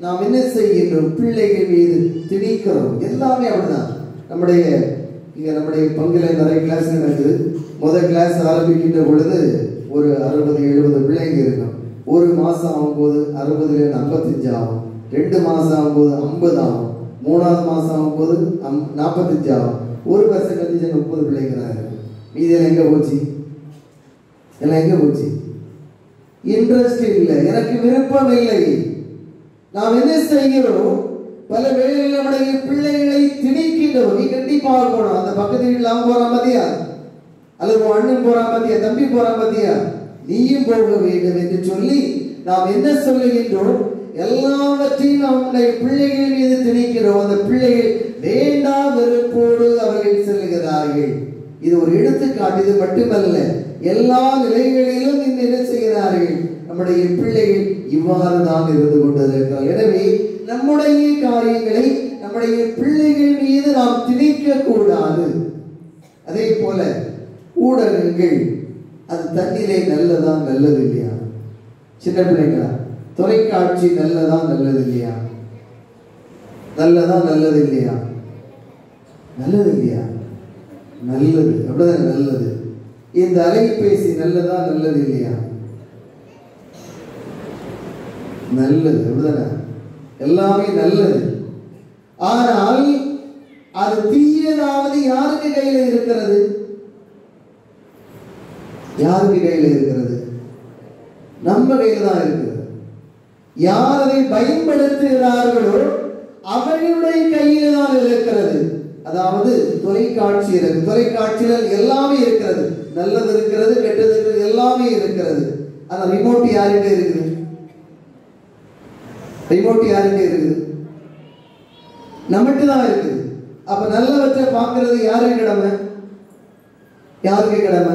நாம் என்ன செய்கின்றோம் பிள்ளைகள் மீது திணிக்கிறோம் எல்லாமே அப்படிதான் நம்முடைய இங்க நம்முடைய பங்குல நிறைய கிளாஸ் நடக்குது முதல் கிளாஸ் ஆரம்பிக்கின்ற பொழுது ஒரு அறுபது எழுபது பிள்ளைங்க இருக்கும் ஒரு மாசம் ஆகும்போது அறுபதுல இருந்து ஐம்பத்தஞ்சு ஆகும் ரெண்டு மாசம் ஆகும்போது ஐம்பது ஆகும் மூணாவது மாசம் ஆகும்போது அம் நாற்பத்தஞ்சு ஆகும் ஒரு வருஷம் கழிச்சு முப்பது பிள்ளைங்கிறாங்க மீதியெல்லாம் எங்க போச்சு எல்லாம் எங்க போச்சு இன்ட்ரெஸ்ட் இல்லை எனக்கு விருப்பம் இல்லை நாம் என்ன செய்கிறோம் பல வேளைகளில் நம்முடைய பிள்ளைகளை திணிக்கின்றோம் நீ கண்டிப்பாக போகணும் அந்த பக்கத்து வீட்டில் அவன் போறான் பாத்தியா அல்லது உன் அண்ணன் போறான் பாத்தியா தம்பி போறான் பாத்தியா நீயும் போக வேண்டும் என்று சொல்லி நாம் என்ன சொல்லுகின்றோம் எல்லாவற்றையும் நம்முடைய பிள்ளைகள் மீது திணிக்கிறோம் அந்த பிள்ளைகள் வேண்டாம் வெறுப்போடு அவர்கள் செல்லுகிறார்கள் இது ஒரு எடுத்துக்காட்டு இது மட்டுமல்ல எல்லா நிலைகளிலும் இந்த என்ன செய்கிறார்கள் நம்முடைய பிள்ளைகள் இவ்வாறு தான் இருந்து கொண்டிருக்கிறார்கள் எனவே நம்முடைய காரியங்களை நம்முடைய பிள்ளைகள் மீது நாம் திணிக்க கூடாது அதே போல ஊடகங்கள் அது தண்ணிலே நல்லதா நல்லது இல்லையா சின்ன பிள்ளைங்களா தொலைக்காட்சி நல்லதா நல்லது இல்லையா நல்லதா நல்லது இல்லையா நல்லது இல்லையா நல்லது அப்படிதான் நல்லது இந்த அலைபேசி நல்லதா நல்லது இல்லையா நல்லது அப்படிதானே எல்லாமே நல்லது ஆனால் அது தீயதாவது யாருக்கு கையில இருக்கிறது யாருக்கு கையில இருக்கிறது நம்ம கையில தான் இருக்கிறது யார் அதை பயன்படுத்துகிறார்களோ அவர்களுடைய கையில் தான் இருக்கிறது அதாவது தொலைக்காட்சி இருக்கு தொலைக்காட்சியில் எல்லாமே இருக்கிறது நல்லது இருக்கிறது கெட்டது இருக்கிறது எல்லாமே இருக்கிறது ஆனா ரிமோட் யார்கிட்ட இருக்குது ரிமோட் யார்கிட்ட இருக்குது நம்மகிட்ட தான் இருக்குது அப்ப நல்லவற்றை பார்க்கிறது யாருக்கு கடமை யாருக்கு கடமை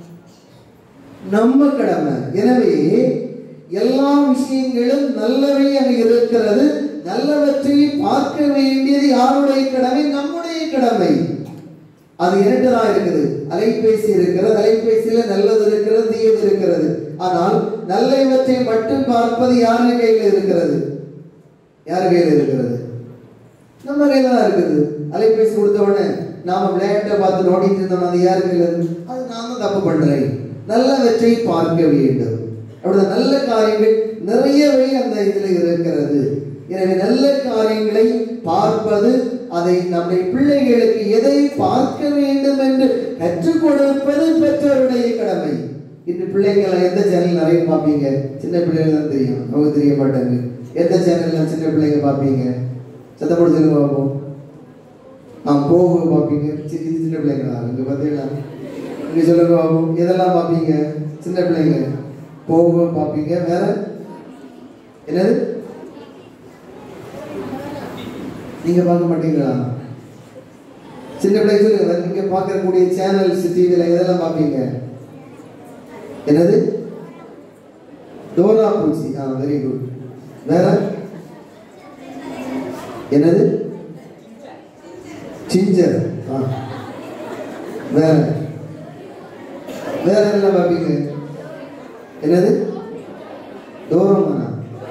நம்ம கடமை எனவே எல்லா விஷயங்களும் நல்லவை அங்கு இருக்கிறது நல்லவற்றை பார்க்க வேண்டியது யாருடைய கடமை நம்முடைய கடமை அது இரண்டுதான் இருக்குது அலைபேசி இருக்கிறது அலைபேசியில நல்லது இருக்கிறது தீயது இருக்கிறது ஆனால் நல்லவற்றை மட்டும் பார்ப்பது யாரு கையில இருக்கிறது யார் கையில இருக்கிறது நம்ம கையில தான் இருக்குது அலைபேசி கொடுத்த உடனே நாம விளையாட்டை பார்த்து நோண்டிட்டு இருந்தோம் அது யார் கையில இருக்கு அது நான் தான் தப்பு பண்றேன் நல்லவற்றை பார்க்க வேண்டும் அப்படிதான் நல்ல காரியங்கள் நிறையவே அந்த இதுல இருக்கிறது எனவே நல்ல காரியங்களை பார்ப்பது அதை நம்முடைய பிள்ளைகளுக்கு எதை பார்க்க வேண்டும் என்று கற்றுக் கொடுப்பது பெற்றோருடைய கடமை இன்று பிள்ளைங்களை எந்த சேனல் நிறைய பார்ப்பீங்க சின்ன பிள்ளைகள் தான் தெரியும் அவங்க தெரிய மாட்டாங்க எந்த சேனல்ல சின்ன பிள்ளைங்க பார்ப்பீங்க சத்தப்படி சொல்லுங்க பார்ப்போம் ஆ போகு பார்ப்பீங்க சி- இது சின்ன பிள்ளைங்களா இங்க பார்த்தீங்களா இங்க சொல்லுங்க பார்ப்போம் எதெல்லாம் பார்ப்பீங்க சின்ன பிள்ளைங்க போகு பார்ப்பீங்க வேற என்னது நீங்க பார்க்க மாட்டீங்களா சின்ன பிள்ளைங்க சொல்லுங்க நீங்க பார்க்கக்கூடிய சேனல்ஸ் டிவில எதெல்லாம் பார்ப்பீங்க என்னது டோரா பூச்சி ஆ வெரி குட் வேற என்னது சிஞ்சர் ஆ வேற வேற என்ன பார்ப்பீங்க என்னது டோரமானா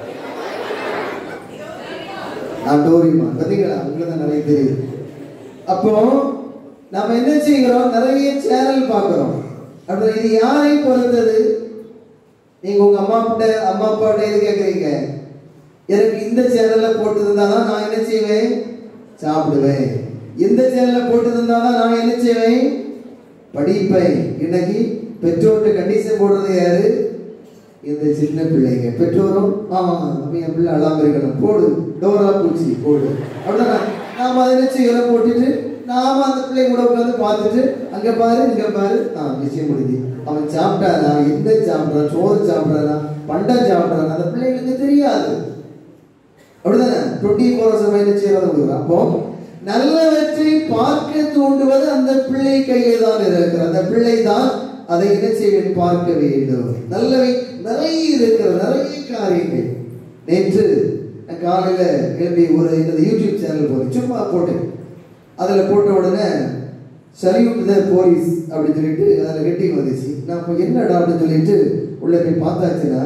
ஆ டோரிமா பார்த்தீங்களா உங்களுக்கு தான் நிறைய தெரியுது அப்போ நம்ம என்ன செய்கிறோம் நிறைய சேனல் பார்க்கிறோம் அப்படி இது யாரை பொறுத்தது நீங்க உங்க அம்மா கிட்ட அம்மா அப்பா கிட்ட இது கேக்குறீங்க எனக்கு இந்த சேனல்ல போட்டு தான் நான் என்ன செய்வேன் சாப்பிடுவேன் இந்த சேனல்ல போட்டு தான் நான் என்ன செய்வேன் படிப்பேன் இன்னைக்கு பெற்றோர்கிட்ட கண்டிஷன் போடுறது யாரு இந்த சின்ன பிள்ளைங்க பெற்றோரும் ஆமா அப்ப என் பிள்ளை அழாம இருக்கணும் போடு டோரா பூச்சி போடு அப்படின்னா நாம அதை என்ன செய்யறோம் போட்டுட்டு நாம அந்த பிள்ளை கூட உட்காந்து பார்த்துட்டு அங்க பாரு இங்க பாரு ஆ விஷயம் முடிஞ்சு அவன் சாப்பிட்டானா எந்த சாப்பிட்றான் சோறு சாப்பிட்றானா பண்டம் சாப்பிட்றானா அந்த பிள்ளைங்களுக்கு தெரியாது அப்படிதானே டுவெண்ட்டி ஃபோர் ஹவர்ஸ் என்ன செய்யறது அப்போ நல்லவற்றை பார்க்க தூண்டுவது அந்த பிள்ளை கையில் தான் இருக்கிறது அந்த பிள்ளை தான் அதை என்ன செய்ய வேண்டும் பார்க்க வேண்டும் நல்லவை நிறைய இருக்கிறது நிறைய காரியங்கள் நேற்று நான் காலையில கிளம்பி ஒரு என்னது யூடியூப் சேனல் போய் சும்மா போட்டேன் அதுல போட்ட உடனே சல்யூட் த போலீஸ் அப்படின்னு சொல்லிட்டு அதில் ஹெட்டிங் வந்துச்சு நான் இப்போ என்னடா அப்படின்னு சொல்லிட்டு உள்ள போய் பார்த்தாச்சுன்னா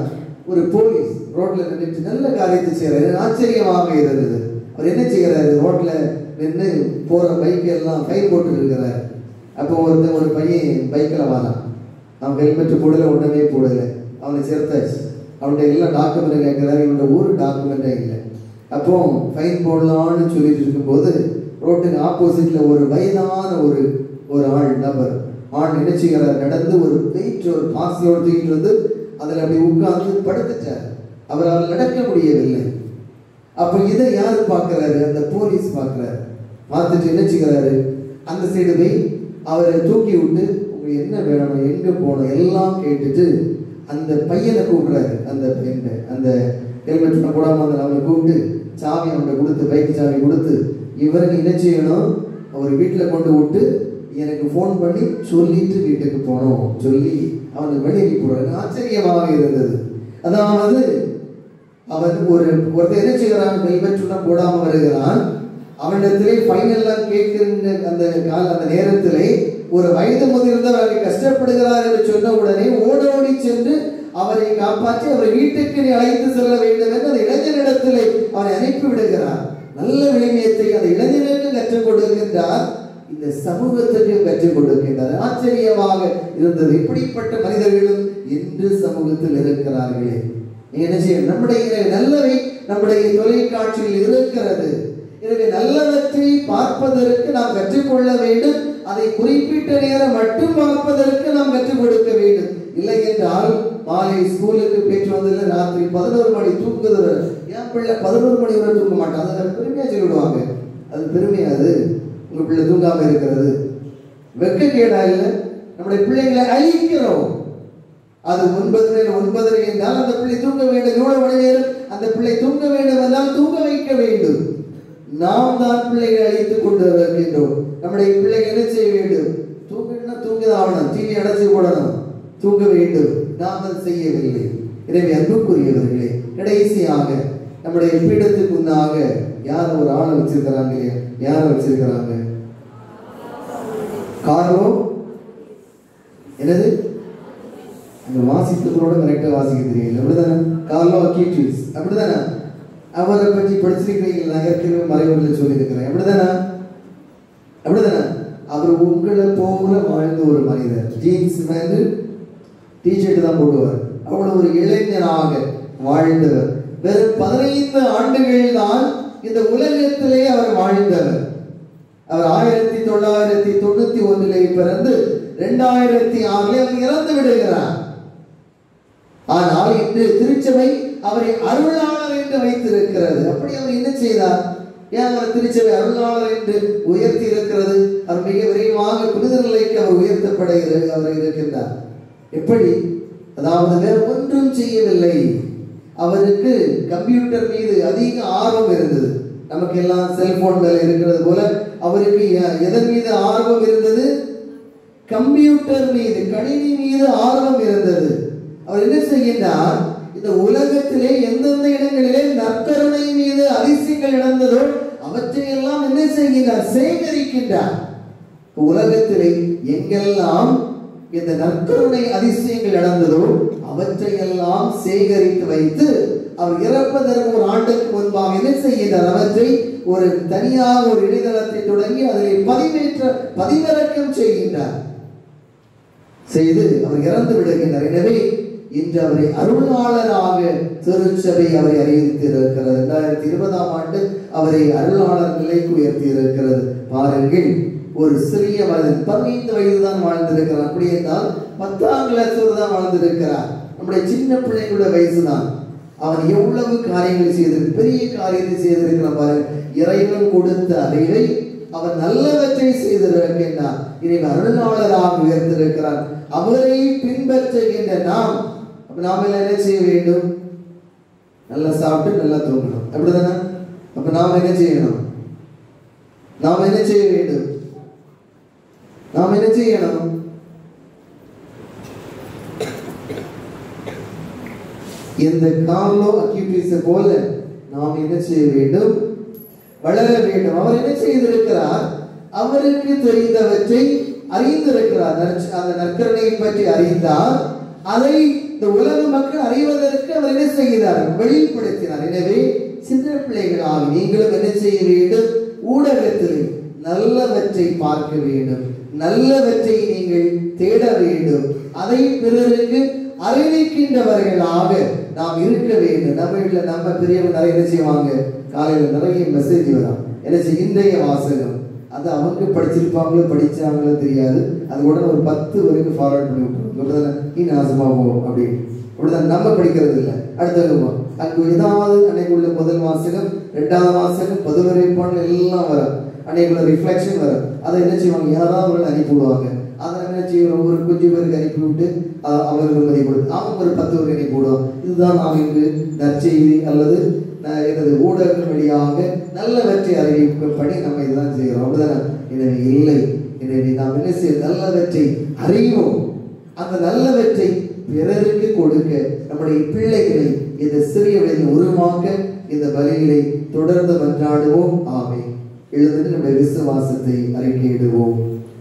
ஒரு போலீஸ் ரோட்ல நின்றுட்டு நல்ல காரியத்தை செய்யறாரு எனக்கு ஆச்சரியமாக இருந்தது அவர் என்ன செய்யறாரு ரோட்ல நின்று போற பைக் எல்லாம் ஃபைன் போட்டு இருக்கிறார் அப்போ ஒருத்தன் ஒரு பையன் பைக்கில் வரான் அவன் ஹெல்மெட் போடல ஒன்றுமே போடல அவனை சேர்த்தாச்சு அவன்கிட்ட எல்லாம் டாக்குமெண்ட் கேட்கிறாரு இவனோட ஒரு டாக்குமெண்ட்டே இல்லை அப்போ ஃபைன் போடலாம்னு சொல்லிட்டு இருக்கும்போது ரோட்டுக்கு ஆப்போசிட்ல ஒரு வயதான ஒரு ஒரு ஆள் நபர் ஆண் நினைச்சுகிறார் நடந்து ஒரு வெயிட் ஒரு பாசியோடு தூக்கிட்டு வந்து அதில் அப்படி உட்கார்ந்து படுத்துட்டார் அவரால் நடக்க முடியவில்லை அப்ப இதை யார் பார்க்கறாரு அந்த போலீஸ் பார்க்கறாரு பார்த்துட்டு என்ன செய்கிறாரு அந்த சைடு போய் அவரை தூக்கி விட்டு உங்களுக்கு என்ன வேணும் எங்க போகணும் எல்லாம் கேட்டுட்டு அந்த பையனை கூப்பிடுறாரு அந்த பையனை அந்த ஹெல்மெட் போடாம அந்த அவனை கூப்பிட்டு சாவி அவன்கிட்ட கொடுத்து பைக் சாவி கொடுத்து இவருக்கு என்ன செய்யணும் அவர் வீட்டில் கொண்டு விட்டு எனக்கு ஃபோன் பண்ணி சொல்லிட்டு வீட்டுக்கு போனோம் சொல்லி அவனுக்கு வெளியே போடுறாரு ஆச்சரியமாக இருந்தது அதாவது அவன் ஒரு ஒருத்தர் என்ன செய்கிறான் ஹெல்மெட் போடாம வருகிறான் அவனிடத்திலே ஃபைனல்லாம் கேட்கிற அந்த கால அந்த நேரத்திலே ஒரு வயது முதிர்ந்தவர் அவரை கஷ்டப்படுகிறார் என்று சொன்ன உடனே ஓடோடி சென்று அவரை காப்பாற்றி அவரை வீட்டுக்கு நீ அழைத்து செல்ல வேண்டும் என்று அந்த இளைஞனிடத்திலே அவரை அனுப்பி விடுகிறார் நல்ல விளிமியத்தை அந்த இளைஞனுக்கு கற்றுக் கொடுக்கின்றார் இந்த சமூகத்துக்கு கற்றுக் கொடுக்கின்றார் ஆச்சரியமாக இருந்தது இப்படிப்பட்ட மனிதர்களும் இன்று சமூகத்தில் இருக்கிறார்களே நீங்க என்ன செய்ய நம்முடைய நல்லவை நம்முடைய தொலைக்காட்சியில் இருக்கிறது எனவே நல்லவற்றை பார்ப்பதற்கு நாம் கற்றுக்கொள்ள வேண்டும் அதை குறிப்பிட்ட நேரம் மட்டும் பார்ப்பதற்கு நாம் கற்றுக் கொடுக்க வேண்டும் இல்லை என்றால் மாலை ஸ்கூலுக்கு போயிட்டு வந்ததுல ராத்திரி பதினோரு மணி தூங்குது என் பிள்ளை பதினோரு மணி வரை தூங்க மாட்டான் அதை பெருமையா சொல்லிவிடுவாங்க அது பெருமையா அது உங்க பிள்ளை தூங்காம இருக்கிறது வெக்கக்கேடா இல்லை நம்முடைய பிள்ளைகளை அழிக்கிறோம் அது ஒன்பது மணி ஒன்பதரை என்றால் அந்த பிள்ளை தூங்க வேண்டும் எவ்வளவு மணி நேரம் அந்த பிள்ளை தூங்க வேண்டும் என்றால் தூங்க வைக்க வேண்டும் நாம் தான் பிள்ளைகளை அழித்துக் கொண்டு இருக்கின்றோம் நம்முடைய பிள்ளைகள் என்ன செய்ய வேண்டும் தூங்கினா தூங்கதான் ஆகணும் டிவி அடைச்சு போடணும் தூங்க வேண்டும் நாம் அதை செய்யவில்லை எனவே அன்புக்குரியவர்களே கடைசியாக நம்முடைய பீடத்துக்கு முன்னாக யார் ஒரு ஆளை வச்சிருக்கிறாங்க இல்லையா யாரை வச்சிருக்கிறாங்க கார்லோ என்னது அந்த வாசித்தவரோட கரெக்டாக வாசிக்க தெரியல அப்படிதானே கார்லோ அக்யூட்டிஸ் அப்படிதானே அவரை பற்றி படிச்சிருக்கிறீங்க நான் ஏற்கனவே மறைவுகளில் சொல்லியிருக்கிறேன் அப்படிதானே அப்படிதானே அவர் உங்களை போல வாழ்ந்த ஒரு மனிதர் ஜீன்ஸ் மேந்து டிஷர்ட் தான் போடுவார் அவ்வளவு ஒரு இளைஞனாக வாழ்ந்தவர் வெறும் பதினைந்து ஆண்டுகள் தான் இந்த உலகத்திலே அவர் வாழ்ந்தவர் அவர் ஆயிரத்தி தொள்ளாயிரத்தி தொண்ணூத்தி ஒன்றிலே பிறந்து இரண்டாயிரத்தி ஆறிலே அவர் இறந்து விடுகிறார் ஆனால் இன்று திருச்சபை அவரை அருளாளர் என்று வைத்திருக்கிறது அப்படி அவர் என்ன செய்தார் ஏன் அவர் திருச்சபை அருளாளர் என்று உயர்த்தி இருக்கிறது அவர் மிக விரைவாக புனித நிலைக்கு அவர் உயர்த்தப்பட இரு- அவர் இருக்கின்றார் எப்படி அதாவது வேற ஒன்றும் செய்யவில்லை அவருக்கு கம்ப்யூட்டர் மீது அதிக ஆர்வம் இருந்தது நமக்கு எல்லாம் செல்போன் மேல இருக்கிறது போல அவருக்கு எ- எதன் மீது ஆர்வம் இருந்தது கம்ப்யூட்டர் மீது கணினி மீது ஆர்வம் இருந்தது அவர் என்ன செய்கின்றார் இந்த உலகத்திலே எந்தெந்த இடங்களிலே நற்கருணை மீது அதிசயங்கள் நடந்ததோ அவற்றையெல்லாம் என்ன செய்கின்றார் சேகரிக்கின்றார் இப்ப உலகத்திலே எங்கெல்லாம் இந்த நற்கருணை அதிசயங்கள் நடந்ததோ அவற்றையெல்லாம் சேகரித்து வைத்து அவர் இறப்பதற்கு ஒரு ஆண்டுக்கு முன்பாக என்ன செய்கின்றார் அவற்றை ஒரு தனியாக ஒரு இணையதளத்தை தொடங்கி அதில் பதிவேற்ற பதிவிறக்கம் செய்கின்றார் செய்து அவர் இறந்து விடுகின்றார் எனவே இன்று அவரை அருளாளராக திருச்சபை அவரை அறிவித்து இருக்கிறது இரண்டாயிரத்தி இருபதாம் ஆண்டு அவரை அருளாளர் நிலைக்கு உயர்த்தி இருக்கிறது பாருங்கள் ஒரு சிறிய மனிதன் பதினைந்து வயது தான் வாழ்ந்திருக்கிறார் அப்படி என்றால் பத்தாம் கிளாஸ் தான் வாழ்ந்திருக்கிறார் நம்முடைய சின்ன பிள்ளைங்களோட வயசுதான் அவன் எவ்வளவு காரியங்கள் செய்து பெரிய காரியத்தை செய்திருக்கிறான் பாருங்க இறைவன் கொடுத்த அறிவை அவன் நல்லவற்றை செய்திருக்கின்றான் இதை அருளாளராக உயர்த்திருக்கிறான் அவரை பின்பற்றுகின்ற நாம் அப்ப நாம எல்லாம் என்ன செய்ய வேண்டும் நல்லா சாப்பிட்டு நல்லா தூங்கணும் அப்படிதானே அப்ப நாம என்ன செய்யணும் நாம் என்ன செய்ய வேண்டும் நாம் என்ன செய்யணும் இந்த கார்லோ அக்யூட்டிஸை போல நாம் என்ன செய்ய வேண்டும் வளர வேண்டும் அவர் என்ன செய்திருக்கிறார் அவருக்கு தெரிந்தவற்றை அறிந்திருக்கிறார் நற்ச- அந்த நற்கரணையை பற்றி அறிந்தார் அதை இந்த உலக மக்கள் அறிவதற்கு அவர் என்ன செய்கிறார் வெளிப்படுத்தினார் எனவே சின்ன பிள்ளைகளாக நீங்களும் என்ன செய்ய வேண்டும் ஊடகத்தில் நல்லவற்றை பார்க்க வேண்டும் நல்லவற்றை நீங்கள் தேட வேண்டும் அதை பிறருக்கு அறிவிக்கின்றவர்களாக நாம் இருக்க வேண்டும் நம்ம வீட்டில் நம்ம பெரியவங்க நிறைய என்ன செய்வாங்க காலையில் நிறைய மெசேஜ் வரும் என்ன செய்ய இன்றைய வாசகம் அது அவங்க படிச்சிருப்பாங்களோ படிச்சாங்களோ தெரியாது அது உடனே ஒரு பத்து வரைக்கும் ஃபார்வர்ட் பண்ணி விட்டுருவோம் அப்படிதானே நீ நாசமா போ அப்படின்னு அப்படிதான் நம்ம படிக்கிறது இல்லை அடுத்தவங்க அங்கு ஏதாவது அன்னைக்குள்ள முதல் வாசகம் ரெண்டாவது வாசகம் பதினொரு பாடல் எல்லாம் வரும் அன்னைக்குள்ள ரிஃப்ளெக்ஷன் வரும் அதை என்ன செய்வாங்க யாராவது ஒரு அனுப்பி விடுவாங்க அதை என்ன செய்வோம் ஒரு கொஞ்சம் பேருக்கு அனுப்பி விட்டு அஹ், அவர்களுக்கு மதிப்பு கொடுத்து அவங்க ஒரு பத்து பேருக்கு அனுப்பி விடுவோம் இதுதான் நாம் இங்கு நற்செய்தி அல்லது ந- எனது ஊடகங்கள் வழியாக நல்லவற்றை அறிவிக்கும் பணி நம்ம இதுதான் செய்கிறோம் அப்படிதானே எனவே இல்லை எனவே நாம் என்ன செய்ய நல்லவற்றை அறிவோம் அந்த நல்லவற்றை பிறருக்கு கொடுக்க நம்முடைய பிள்ளைகளை இந்த சிறிய வயதில் உருவாக்க இந்த பலியிலை தொடர்ந்து மன்றாடுவோம் ஆமே எழுந்து நம்முடைய விசுவாசத்தை அறிக்கையிடுவோம்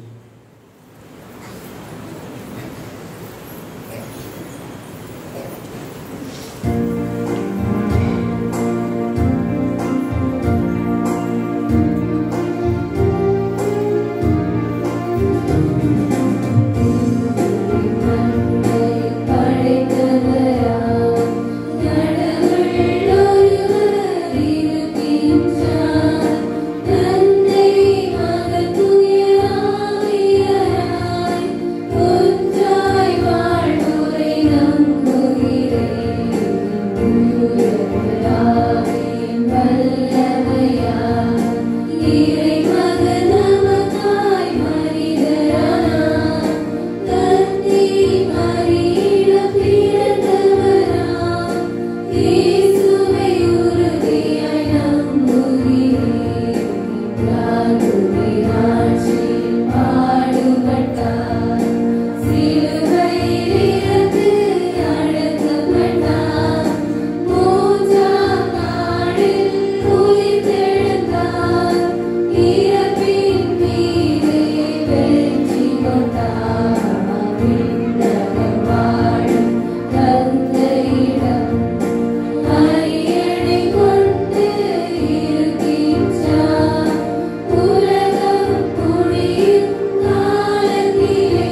இறை மகன் நமக்காய் மனிதரானார் தந்தை மறியிடம் பிறந்தவராம் இயேசுவை உறுதியாய் நம்புகிறேன் யாருடைய ஆட்சியில் பாடுபட்டார் சிலுவையில் இருந்து அடக்கப்பட்டார் மூன்றாம் நாளில் உயிர்த்தெழுந்தார் இறப்பின் மீது வெற்றி கொண்டார் விண்ணகம் வாழும் தந்தையிடம் அரியணை கொண்டு இருக்கின்றார் உலகம் முடியும் காலத்திலே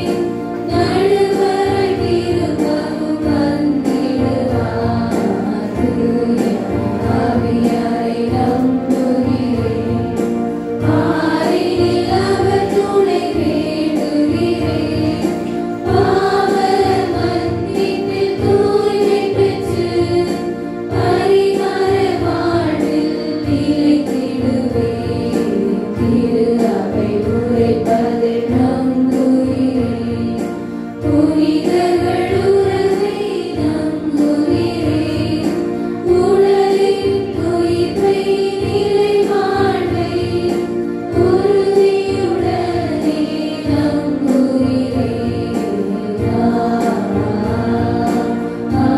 நடுவரை திரும்பவும் வந்திடுவார் தூய ஆவியாரை நம்புகிறேன் ஆறினில் அவர் துணை வேண்டுகிறேன் பாவ மன்னிப்பில் தூய்மை பெற்று பரிகார வாழ்வில் நிலைத்திடுவேன் திரு அவை உரைப்பது நம்புகிறேன் புனிதர்கள் உறவை நம்புகிறேன் உடலின் உயிர்ப்பை நிலை வாழ்வை உறுதியுடனே நம்புகிறேன் ஆ, ஆ,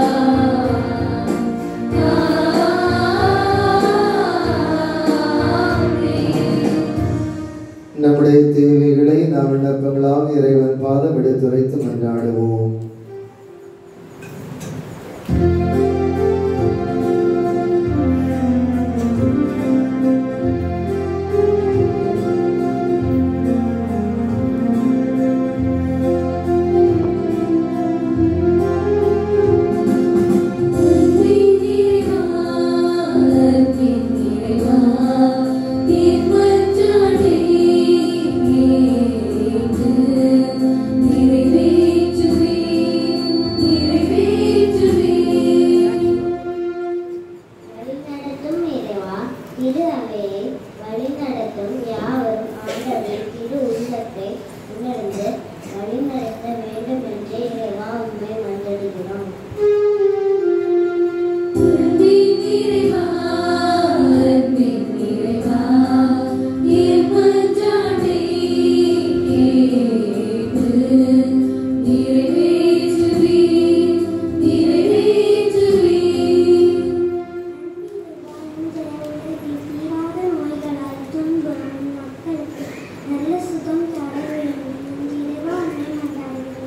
ஆமென். நம்முடைய தேவைகளை நாம் விண்ணப்பங்களாக இறைவன் பாதம் எடுத்துரைத்து மன்றாடுவோம் அன்பின் நிறைவா, அன்பின் நிறைவா, தீர்மச்சாட்டை கேட்டு நிறைவேற்றுவே, நிறைவேற்றுவே. வழிநடத்தும் இறைவா திரு அவையை வழிநடத்தும் யாவரும் ஆண்டவரின் திரு உள்ளத்தை உணர்ந்து வழிநடத்த வேண்டும் என்றே இறைவா உண்மை மன்றிடுகிறோம் அன்பின் நிறைவா, அன்பின் நிறைவா, தீர்மச்சாட்டை கேட்டு நிறைவேற்றுவே, நிறைவேற்றுவே. தீராத நோய்களால் துன்புறும் மக்களுக்கு நல்ல சுகம் தர வேண்டும் இறைவா உன்னை மன்றாடுகிறோம்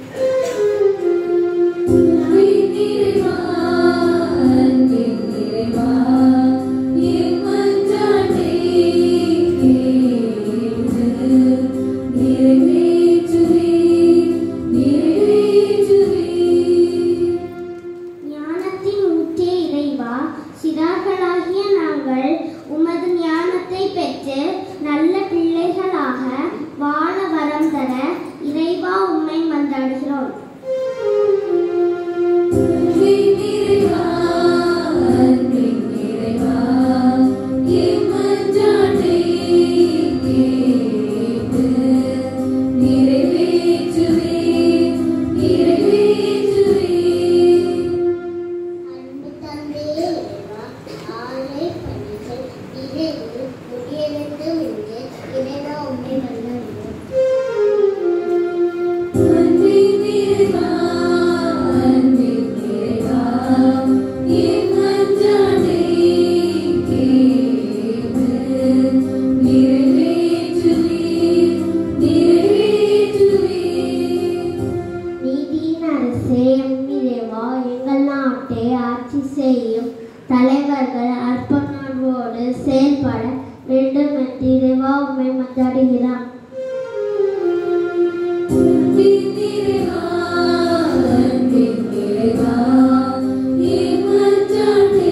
செயல்பட வேண்டும் என்று இறைவா உண்மை மன்றாடுகிறான் அன்பின் நிறைவா அன்பின் நிறைவா ஏமாற்றாதே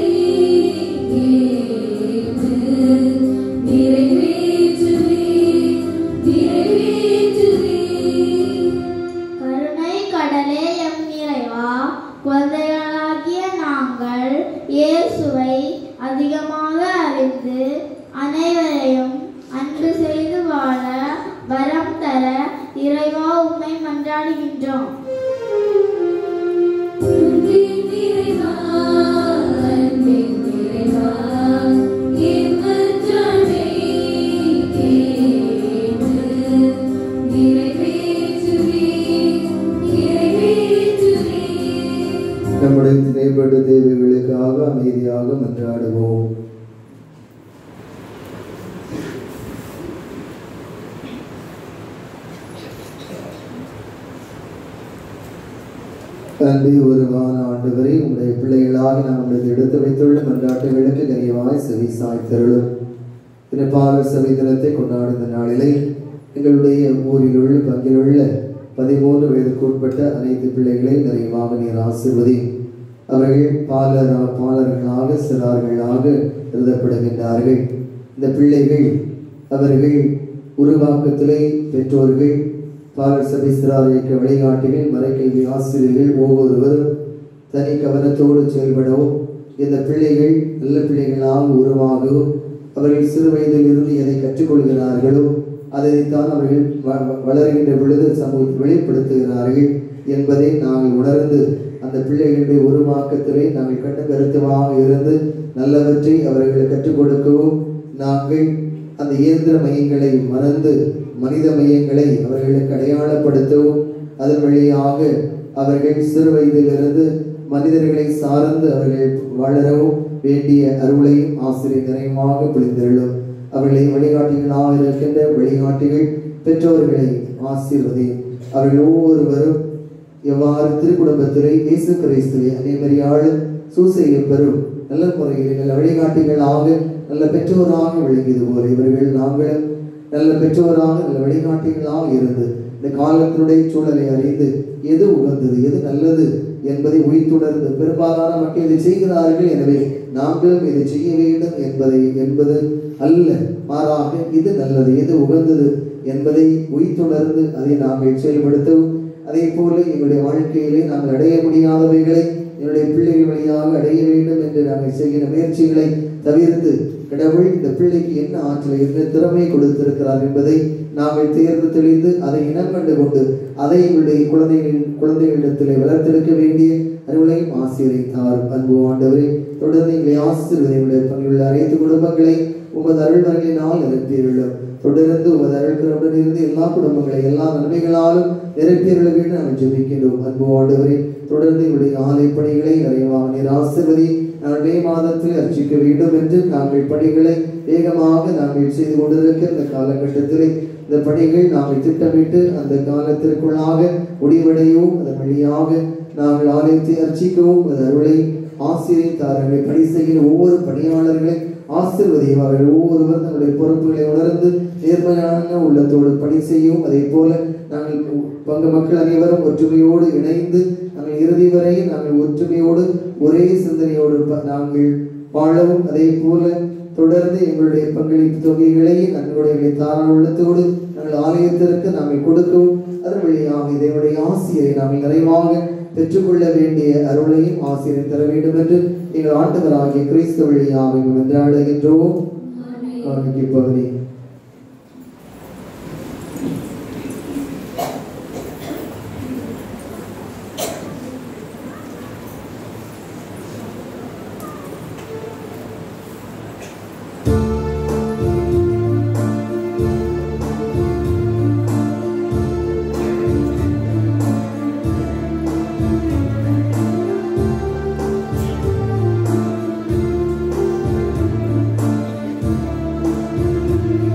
கேட்டு நிறைவேற்றுவே நிறைவேற்றுவே கருணை கடலே எம் இறைவா குழந்தைகளாகிய நாங்கள் இயேசுவை அதிகமாக அறிந்து அனைவரையும் அன்பு செய்து வாழ வரம் தர இறைவா உம்மை மன்றாடுகின்றோம் அன்பின் நிறைவா அன்பின் நிறைவா ஏமாற்றாதே கேட்டு நிறைவேற்றுவே நிறைவேற்றுவே நம்முடைய திரைப்பட தேவைகளுக்காக அமைதியாக மன்றாடுவோம் அன்பே ஒருவான ஆண்டவரை உங்களுடைய பிள்ளைகளாக நாம் உங்களுக்கு எடுத்து வைத்துள்ள மன்றாட்டுகளுக்கு கனியமாய் செவி சாய்த்தருளும் பிறப்பாளர் சபை தினத்தை கொண்டாடும் இந்த நாளிலே எங்களுடைய ஊரில் உள்ள பங்கில் உள்ள பதிமூன்று வயதுக்கு உட்பட்ட அனைத்து பிள்ளைகளை நிறைவாக நீர் ஆசிர்வதி அவர்கள் பாலர் பாலர்களாக சிறார்களாக எழுதப்படுகின்றார்கள் இந்த பிள்ளைகள் அவர்கள் உருவாக்கத்திலே பெற்றோர்கள் பாலர் சபை சிறார் இயக்க வழிகாட்டிகள் மறைக்கல்வி ஆசிரியர்கள் ஒவ்வொருவரும் தனி கவனத்தோடு செயல்படவும் இந்த பிள்ளைகள் நல்ல பிள்ளைகளாக உருவாகவும் அவர்கள் சிறு வயதில் இருந்து எதை கற்றுக்கொள்கிறார்களோ அதைத்தான் அவர்கள் வ- வ- வளர்கின்ற பொழுது சமூகத்தில் வெளிப்படுத்துகிறார்கள் என்பதை நாங்கள் உணர்ந்து அந்த பிள்ளைகளுடைய உருவாக்கத்திலே நாங்கள் கண்டு கருத்துமாக இருந்து நல்லவற்றை அவர்களுக்கு கற்றுக் கொடுக்கவும் நாங்கள் அந்த இயந்திர மையங்களை மறந்து மனித மையங்களை அவர்களுக்கு அடையாளப்படுத்தவும் அதன் வழியாக அவர்கள் சிறு வயதிலிருந்து மனிதர்களை சார்ந்து அவர்கள் வளரவும் வேண்டிய அருளையும் ஆசிரியர் நிறைவாக பொழிந்தருளும் அவர்களை வழிகாட்டிகளாக இருக்கின்ற வழிகாட்டிகள் பெற்றோர்களை ஆசீர்வதி அவர்கள் ஒவ்வொருவரும் எவ்வாறு திருக்குடும்பத்திலே இயேசு கிறிஸ்துவை அனைவரையாளும் சூசையை பெறும் நல்ல முறையில் நல்ல வழிகாட்டிகளாக நல்ல பெற்றோராக விளங்கியது போல இவர்கள் நாங்களும் நல்ல பெற்றோராக நல்ல வழிகாட்டிகளாக இருந்து இந்த காலத்தினுடைய சூழலை அறிந்து எது உகந்தது எது நல்லது என்பதை உயிர்த்துணர்ந்து பெரும்பாலான மக்கள் இதை செய்கிறார்கள் எனவே நாங்களும் இதை செய்ய வேண்டும் என்பதை என்பது அல்ல மாறாக இது நல்லது எது உகந்தது என்பதை உயிர்த்துணர்ந்து அதை நாங்கள் செயல்படுத்தவும் அதே போல எங்களுடைய வாழ்க்கையிலே நாங்கள் அடைய முடியாதவைகளை என்னுடைய பிள்ளைகள் வழியாக அடைய வேண்டும் என்று நாங்கள் செய்கிற முயற்சிகளை தவிர்த்து கடவுள் இந்த பிள்ளைக்கு என்ன ஆற்றலை என்ன திறமை கொடுத்திருக்கிறார் என்பதை நாங்கள் தேர்ந்து தெளிந்து அதை இனம் கண்டு கொண்டு அதை எங்களுடைய குழந்தைகள் குழந்தைகளிடத்திலே வளர்த்தெடுக்க வேண்டிய அருளையும் ஆசிரியரை தாரும் அன்பு ஆண்டவரே தொடர்ந்து எங்களை ஆசிர்வதை எங்களுடைய பங்குள்ள அனைத்து குடும்பங்களை உமது அருள்வர்களினால் நிரப்பியுள்ளோம் தொடர்ந்து உமது அருள்கிறவுடன் இருந்து எல்லா குடும்பங்களை எல்லா நன்மைகளாலும் நிரப்பியருள வேண்டும் நாங்கள் ஜெபிக்கின்றோம் அன்பு ஆண்டவரே தொடர்ந்து எங்களுடைய ஆலை பணிகளை நிறைவாக நீர் ஆசிர்வதி நாங்கள் மே மாதத்தில் அர்ச்சிக்க வேண்டும் என்று நாங்கள் பணிகளை வேகமாக நாங்கள் செய்து கொண்டிருக்கிற இந்த காலகட்டத்திலே இந்த பணிகள் நாங்கள் திட்டமிட்டு அந்த காலத்திற்குள்ளாக முடிவடையவும் அதன் வழியாக நாங்கள் ஆலயத்தை அர்ச்சிக்கவும் அது அருளை ஆசிரியத்தார்கள் பணி செய்கிற ஒவ்வொரு பணியாளர்களை ஆசிர்வதியும் அவர்கள் ஒவ்வொருவர் தங்களுடைய பொறுப்புகளை உணர்ந்து நேர்மையான உள்ளத்தோடு பணி செய்யவும் அதே போல நாங்கள் பங்கு மக்கள் அனைவரும் ஒற்றுமையோடு இணைந்து நாங்கள் இறுதி வரை நாங்கள் ஒற்றுமையோடு ஒரே சிந்தனையோடு ப- நாங்கள் வாழவும் அதே போல தொடர்ந்து எங்களுடைய பங்களிப்பு தொகைகளை நன்கொடைகளை தாராள உள்ளத்தோடு நாங்கள் ஆலயத்திற்கு நாங்கள் கொடுக்கவும் அதன் வழியாக இதனுடைய ஆசியை நாங்கள் நிறைவாக பெற்றுக்கொள்ள வேண்டிய அருளையும் ஆசிரியர் தர வேண்டும் என்று எங்கள் ஆண்டவராகிய கிறிஸ்து வழியாக மன்றாடுகின்றோம் காணிக்கை பகுதி ஆமென்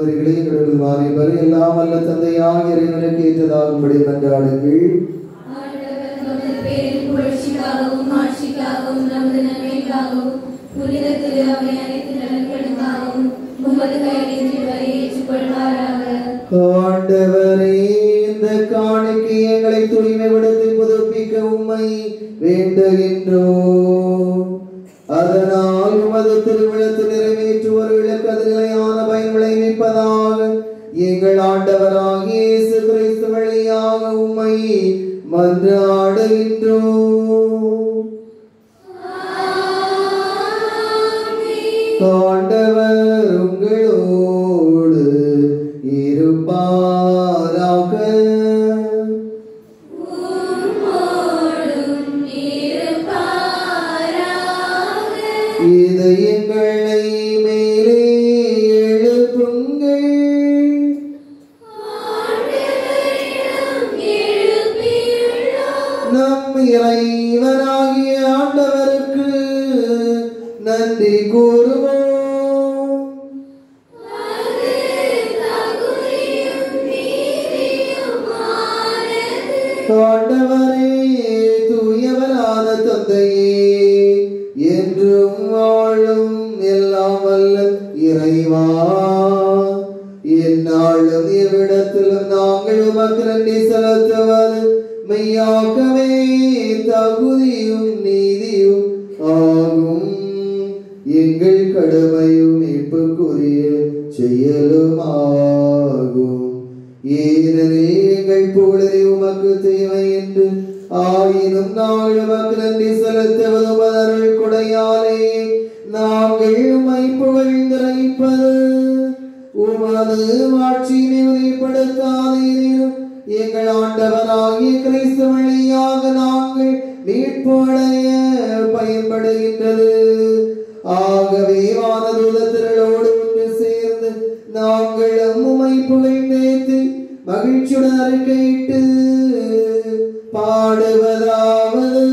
சகோதரிகளே எங்களது மாறிபர் எல்லாம் வல்ல தந்தையாக இறைவனுக்கு ஏற்றதாகும்படி மன்றாடுங்கள் ஆண்டவர் நமது பேரின் புகழ்ச்சிக்காகவும் ஆட்சிக்காகவும் நமது நன்மைக்காகவும் புனித திரு அவை அனைத்து நலன்களுக்காகவும் உமது கையில் வரை ஏற்றுக்கொள்வாராக ஆண்டவரே இந்த காணிக்கை எங்களை தூய்மைப்படுத்தி புதுப்பிக்க உம்மை வேண்டுகின்றோம் அதனால் உமது திருவிழத்தை நிறைவேற்றுவர்களுக்கு அது நிலையான பயன் விளைவிப்பதாக எங்கள் ஆண்டவராகிய இயேசு கிறிஸ்து வழியாக உம்மை மன்றாடுகின்றோம் ஆண்டவர் உங்களோடு இருப்பாராக இதயங்களை மேலே எழுப்புங்கள் நம் இறைவனாகிய ஆண்டவருக்கு நன்றி கூறுவோம் ஆண்டவரே தூயவரான தந்தையே என்றும் வாழும் எல்லாம் வல்ல இறைவா எந்நாளும் எவ்விடத்திலும் நாங்கள் உமக்கு நன்றி செலுத்துவது மெய்யாகவே தகுதியும் நீதியும் ஆகும் எங்கள் கடமையும் மீட்புக்குரிய செயலும் ஆகும் ஏனெனில் எங்கள் புகழை உமக்கு தேவை என்று ஆயினும் நாங்கள் உமக்கு நன்றி செலுத்துவது உமதருள் கொடையாலே நாங்கள் உமை புகழ்ந்திரைப்பது உமது ஆட்சியினை உறுதிப்படுத்தாதீரும் எங்கள் ஆண்டவராகிய கிறிஸ்து வழியாக நாங்கள் மீட்படைய பயன்படுகின்றது ஆகவே வானதூத திரளோடு ஒன்று சேர்ந்து நாங்கள் உம்மை புகழ்ந்தேத்து மகிழ்ச்சியுடன் அறிக்கையிட்டு பாடுவதாவது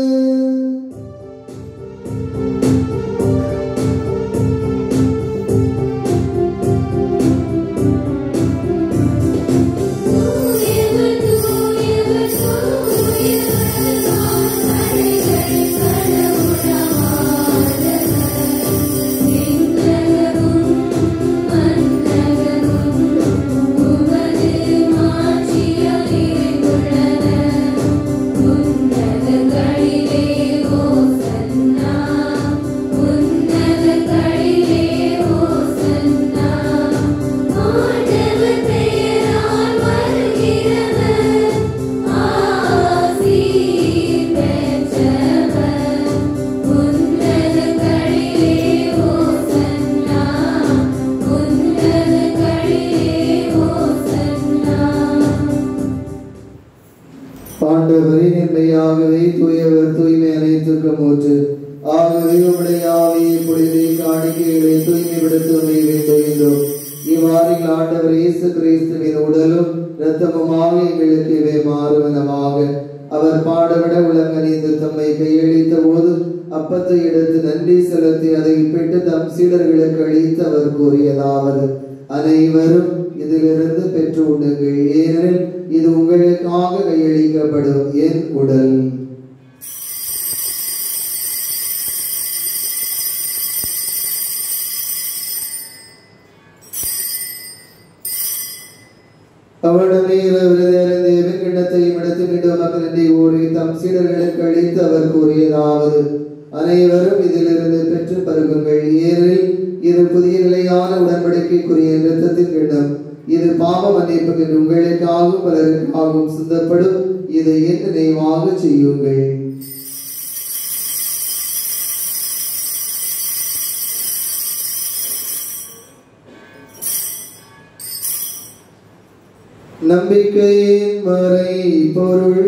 ஆண்டவரே நிர்மையாகவே தூயவர் தூய்மை அனைத்துக்கும் ஊற்று ஆகவே உம்முடைய ஆவியை பொழுதை காணிக்கைகளை தூய்மைப்படுத்துவதை வேண்டுகின்றோம் இவ்வாறில் ஆண்டவர் இயேசு கிறிஸ்துவின் உடலும் இரத்தமுமாக எங்களுக்கு இவை மாறுவனமாக அவர் பாடுபட உலகணிந்து தம்மை கையளித்த போது அப்பத்தை எடுத்து நன்றி செலுத்தி அதை பெற்று தம் சீடர்களுக்கு அளித்து அவர் கூறியதாவது அனைவரும் இதிலிருந்து பெற்று உண்ணுங்கள் ஏனெனில் இது உங்களுக்காக கையளிக்கப்படும் என் உடல் அவரிடமே தேவன் கிண்ணத்தையும் எடுத்து மீண்டும் மக்கள் நன்றி கூறி தம் சீடர்களுக்கு அளித்து அவர் கூறியதாவது அனைவரும் இதிலிருந்து பெற்று பருகுங்கள் ஏனெனில் இது புதிய நிலையான உடன்படிக்கைக்குரிய இரத்தத்தின் கிண்ணம் இது பாவ மன்னிப்புக்கு உங்களுக்காகவும் பலருக்காகவும் சிந்தப்படும் இதை என் நினைவாக செய்யுங்கள் நம்பிக்கையின் மறை பொருள்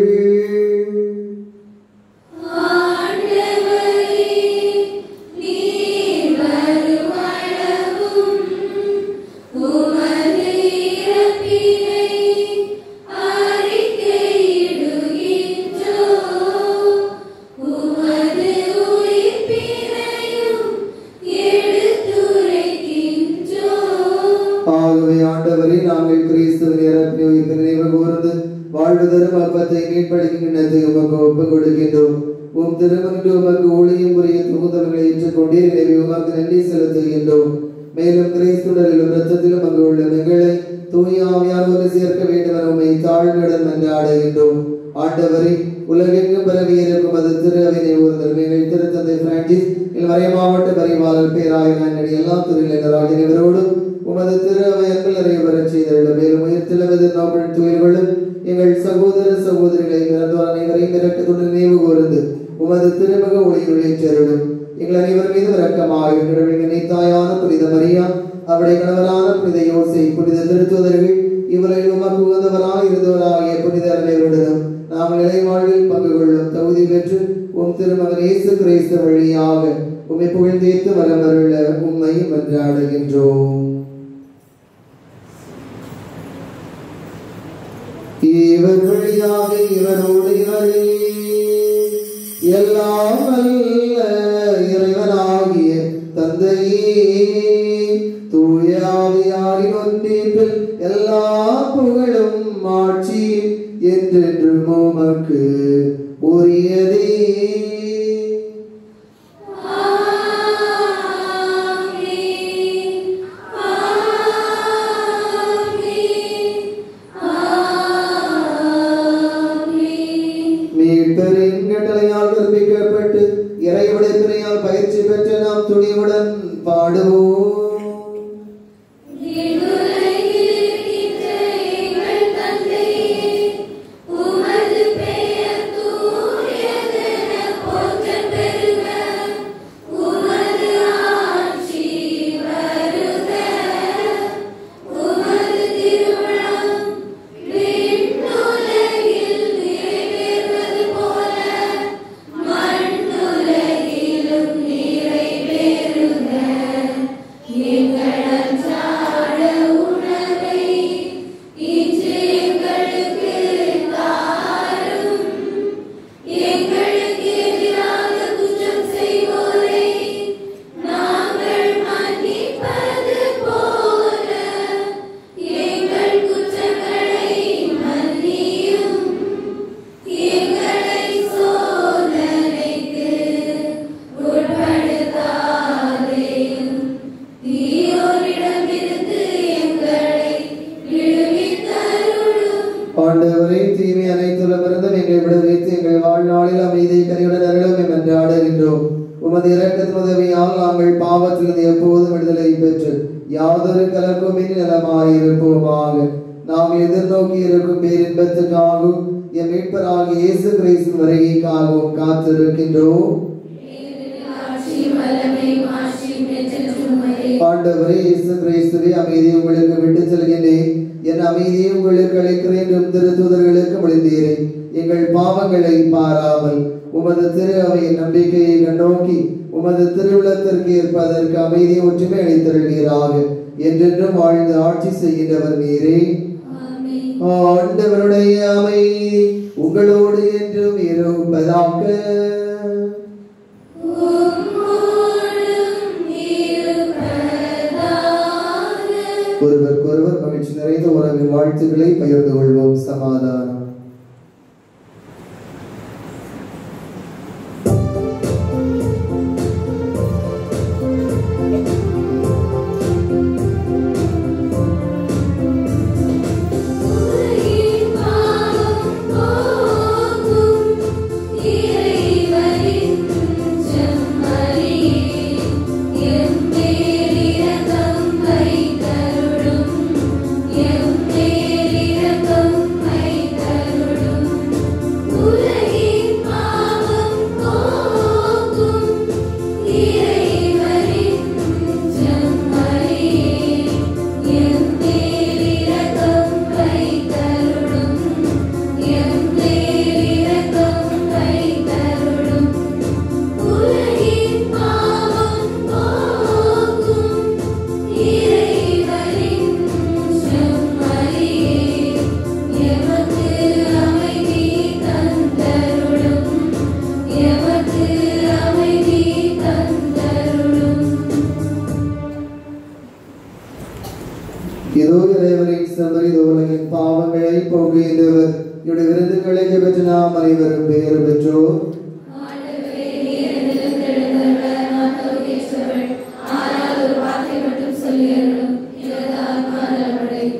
ஆகவே ஆகவே ஆண்டவரே நாங்கள் கிறிஸ்துவின் இறப்பினை உயிர்ப்பினை நினைவு கூர்ந்து வாழ்வு தரும் அப்பத்தை மீட்பளிக்கும் கிண்ணத்தை உமக்கு ஒப்புக் கொடுக்கின்றோம் உம் திருமணத்து உமக்கு ஒளியும் புரிய தூதர்களை ஏற்றுக்கொண்டே நினைவு உமக்கு நன்றி செலுத்துகின்றோம் மேலும் கிறிஸ்துடரிலும் இரத்தத்திலும் அங்கு உள்ள எங்களை தூய ஆவியார் ஒரு சேர்க்க வேண்டும் என உண்மை தாழ்வுடன் மன்றாடுகின்றோம் ஆண்டவரே உலகெங்கும் பரவி இருக்கும் அது திரு அவினை ஊர்தல் எங்கள் திருத்தந்தை பிரான்சிஸ் இல்வரை மாவட்ட பரிவாளர் பேராயர் எல்லா துறையினராக இவரோடும் உமது திரு அவை அன்பல் நிறைய பெறச் செய்துள்ள மேலும் உயிர்த்திலவது நோக்கள் துயில்களும் எங்கள் சகோதர சகோதரிகளை பிறந்தோர் அனைவரையும் இறக்கத்துடன் நினைவு கூர்ந்து உமது திருமக ஒளியுள்ளே சேருடும் எங்கள் அனைவர் மீது இரக்கமாக கடவுள் நினைத்தாயான புனித மரியா அவருடைய கணவரான புனித யோசை புனித திருத்துவதர்கள் இவர்கள் உமக்கு உகந்தவராக இருந்தவராகிய புனித அனைவருடனும் நாங்கள் நிலை வாழ்வில் பங்கு கொள்ளும் தகுதி பெற்று உம் திருமகன் இயேசு கிறிஸ்து வழியாக உம்மை புகழ்ந்தேத்து வரம் வருள்ள உம்மை மன்றாடுகின்றோம் இவர் வழியாக இவரோடு இவரே எல்லாம் வல்ல இறைவனாகிய தந்தையே தூய ஆவியாரின் ஒன்றிப்பில் எல்லா புகழும் ஆட்சியும் என்றென்றும் உமக்கு உரியதே மீட்பரின் கட்டளையால் கற்பிக்கப்பட்டு இறைவிடைப்பினையால் பயிற்சி பெற்ற நாம் துணிவுடன் பாடுவோம் ஆண்டவரே தீமை அனைத்துலமிருந்தும் எங்களை விடுவித்து எங்கள் வாழ்நாளில் அமைதியை கரையுடன் அருளும் என்று ஆடுகின்றோம் உமது இரக்கத்தின் உதவியால் நாங்கள் பாவத்திலிருந்து எப்போதும் விடுதலை பெற்று யாதொரு கலக்குமின் நலமாயிருப்போமாக நாங்கள் எதிர்நோக்கி இருக்கும் பேரின்பத்துக்காகவும் என் மீட்பராகிய இயேசு கிறிஸ்துவின் வருகைக்காகவும் காத்திருக்கின்றோம் ஆண்டவரே இயேசு கிறிஸ்துவே அமைதியை உங்களுக்கு விட்டு செல்கின்றேன் என் அமைதியை உங்களுக்கு அளிக்கிறேன் என்றும் திருத்தூதர்களுக்கு முடிந்தீரேன் எங்கள் பாவங்களை பாராமல் உமது திரு அவையின் நம்பிக்கையை கண்ணோக்கி உமது திருவிழத்திற்கு ஏற்பதற்கு அமைதியை ஒற்றுமை அளித்திருக்கிறாக என்றென்றும் வாழ்ந்து ஆட்சி செய்கின்றவர் நீரே ஆண்டவருடைய அமைதி உங்களோடு என்றும் இருப்பதாக ஒருவருக்கொருவர் மகிழ்ச்சி நிறைந்த உறவின் வாழ்த்துக்களை பகிர்ந்து கொள்வோம் சமாதானம் எம் தூயதேவரின் செம்மறித உலகின் பாவங்களை போக்குகின்றவர் இவருடைய விருதுகளை பெற்று நாம் அனைவரும் பெயர் பெற்றோர் ஆண்டவரே, நீர் என்னிடம் எழுந்தருள நான் தகுதியற்றவள். ஆனால் ஒரு வார்த்தை மட்டும் சொல்லி அருளும். எனது ஆத்மா நலமடையும்.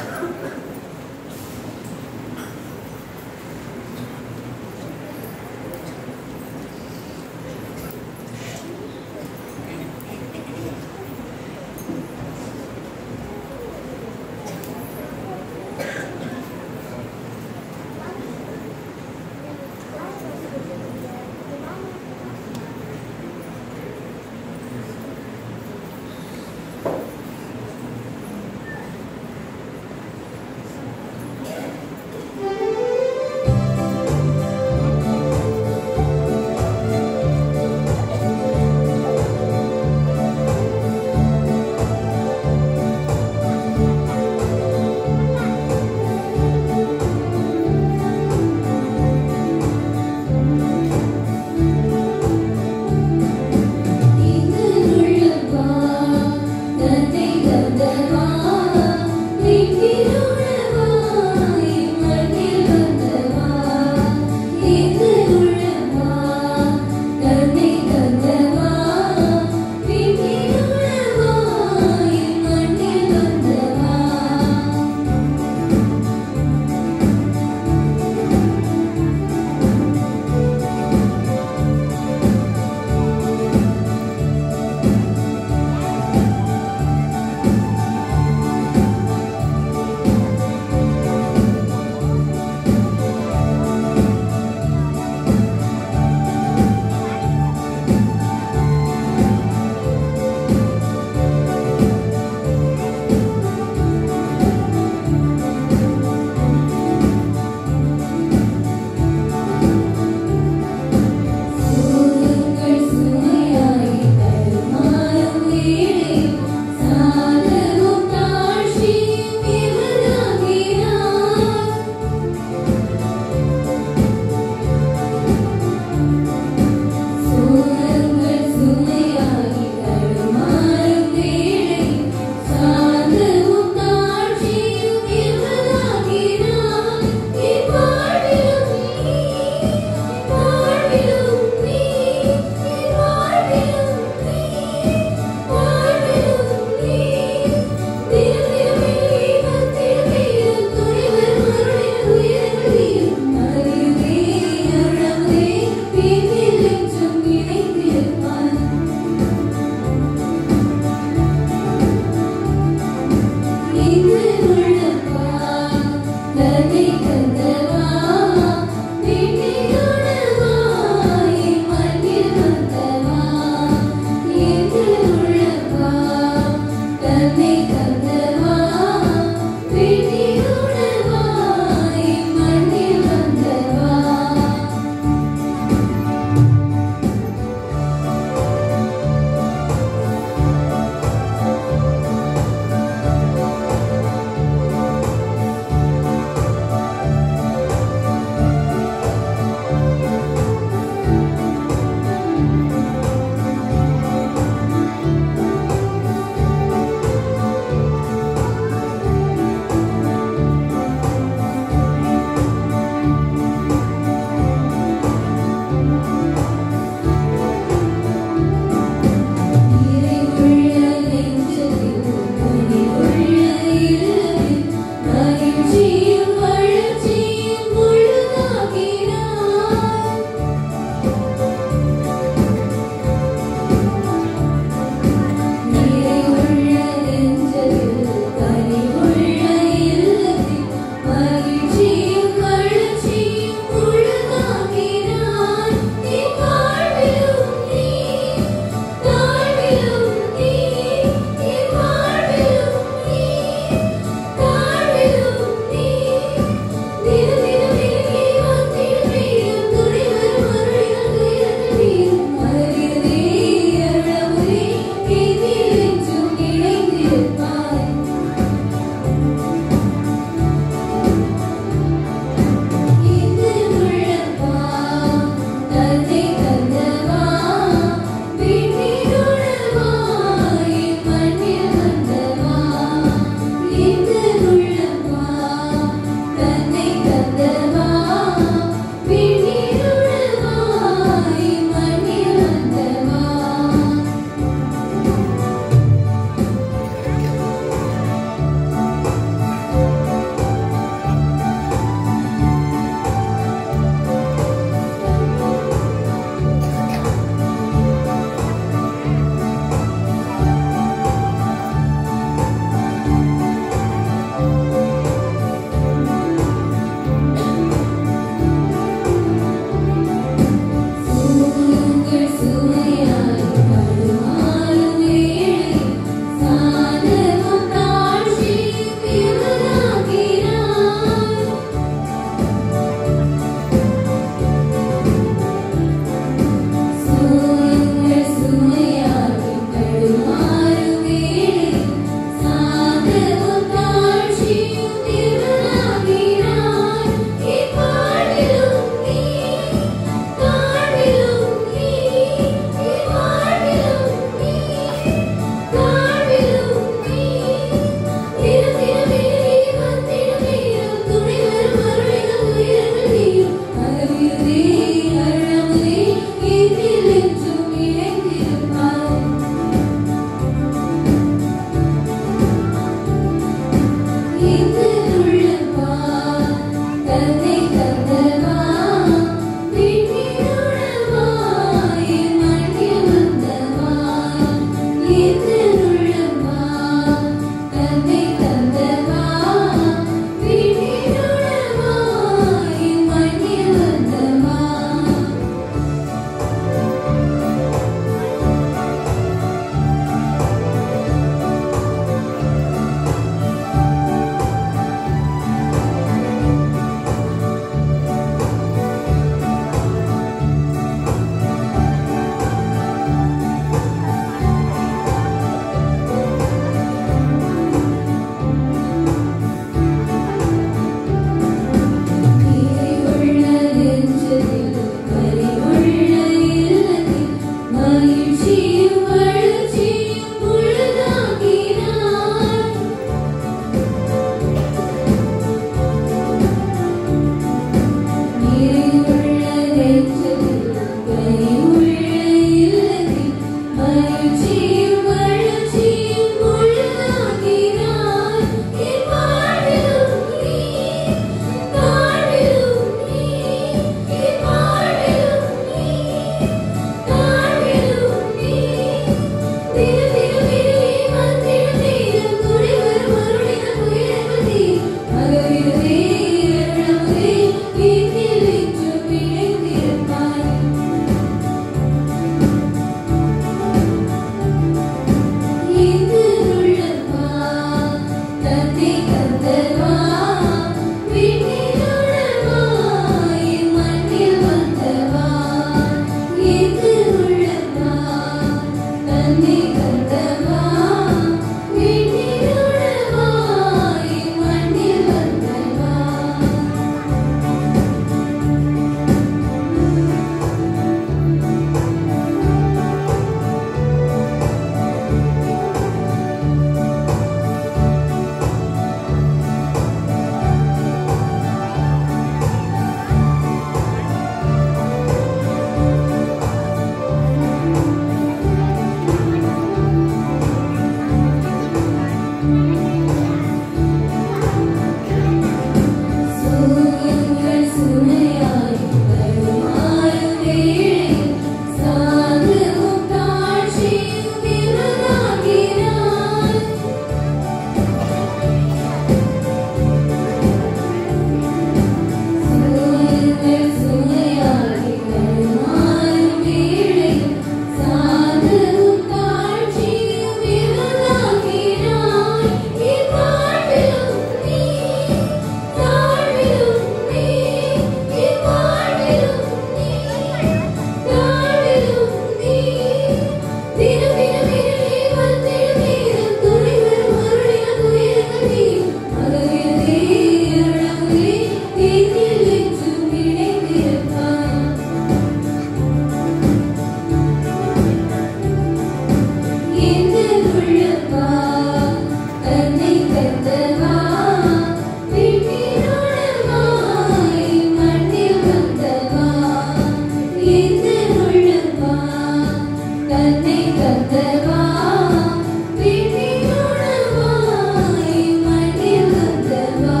வந்தவா வீட்டில் உணவாய் மண்ணில் வந்தவா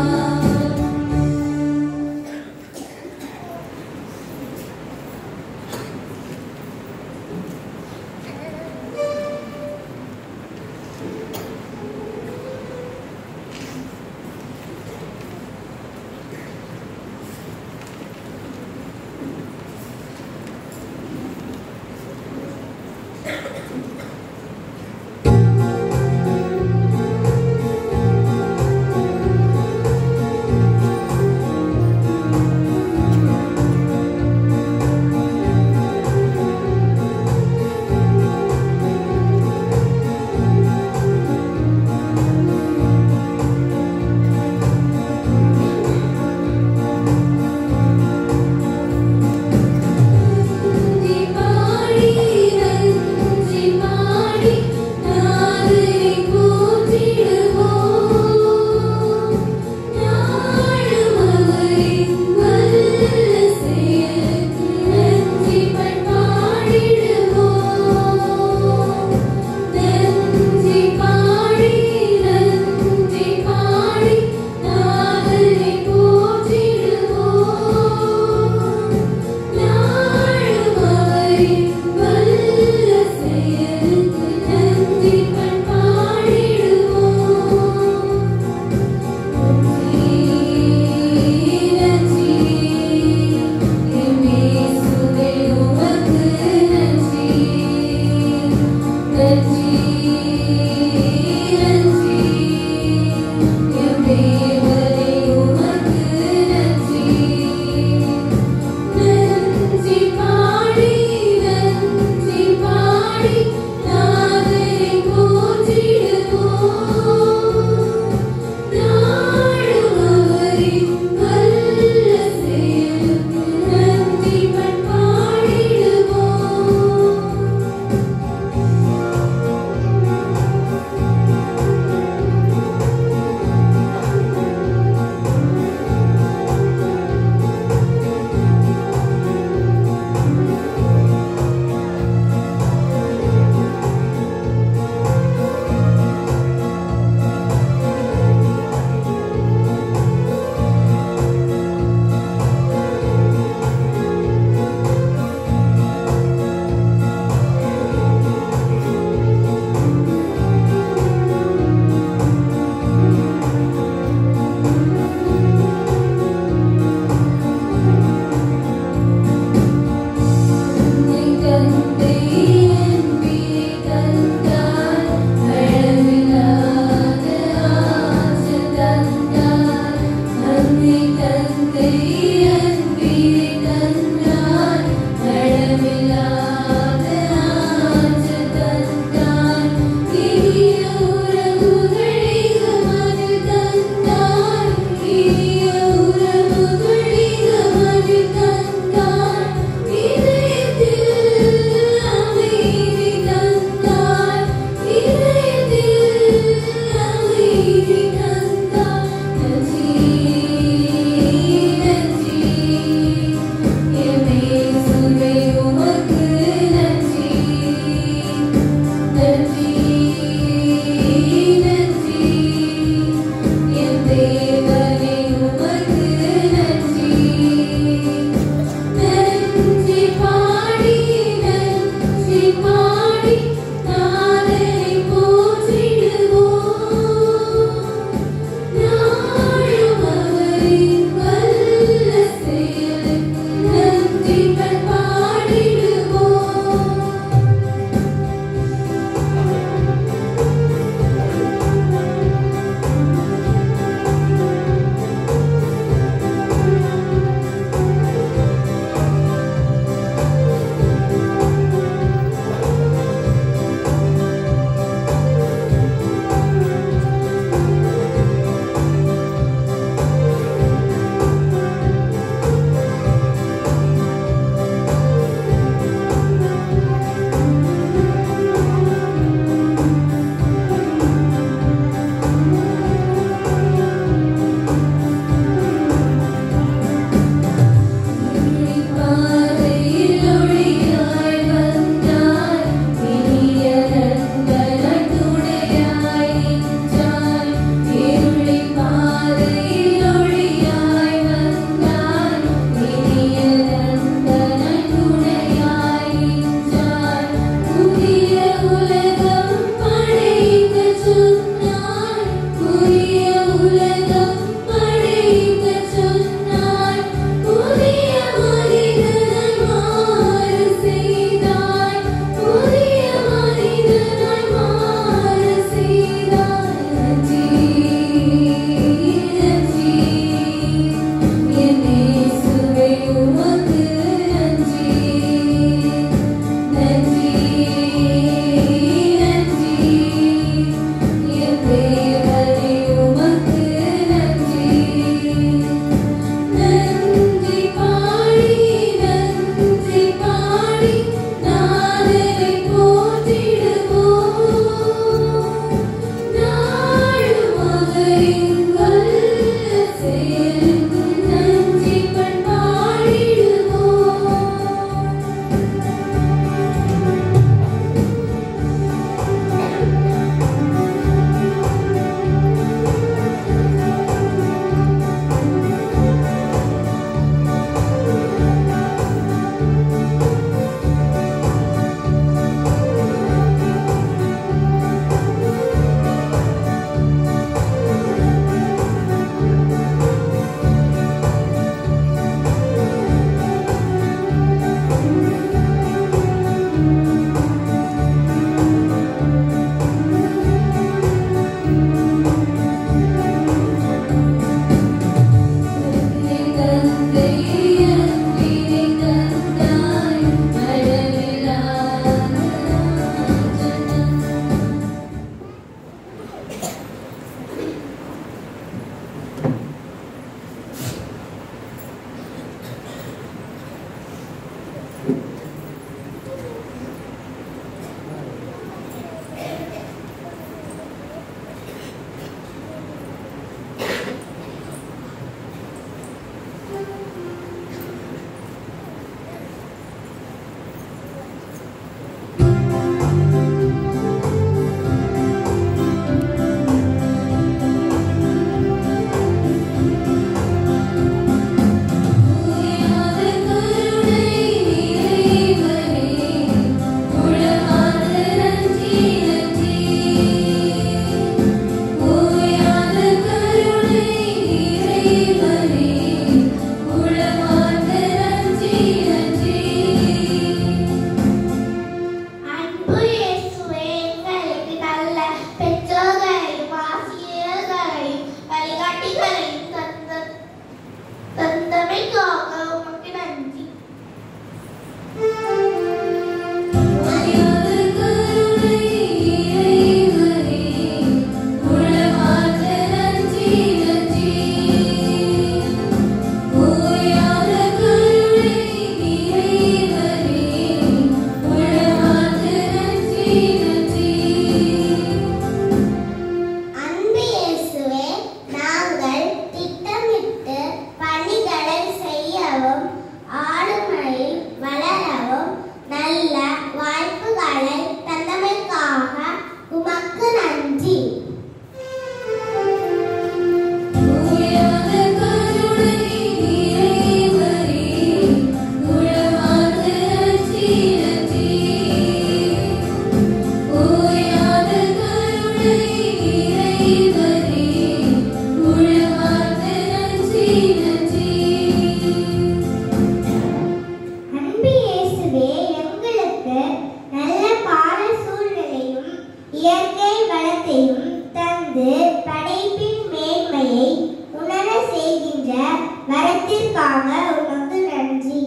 இயற்கை வளத்தையும் தந்து படைப்பின் மேன்மையை உணர செய்கின்ற வரத்திற்காக உனக்கு நன்றி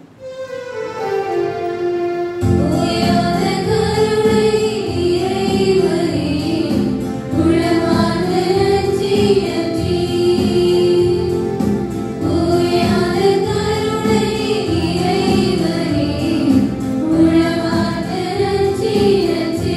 ஓயாத கருணை இறைவனே உளமார்ந்த நன்றி நன்றி ஓயாத கருணை இறைவனே உளமார்ந்த நன்றி நன்றி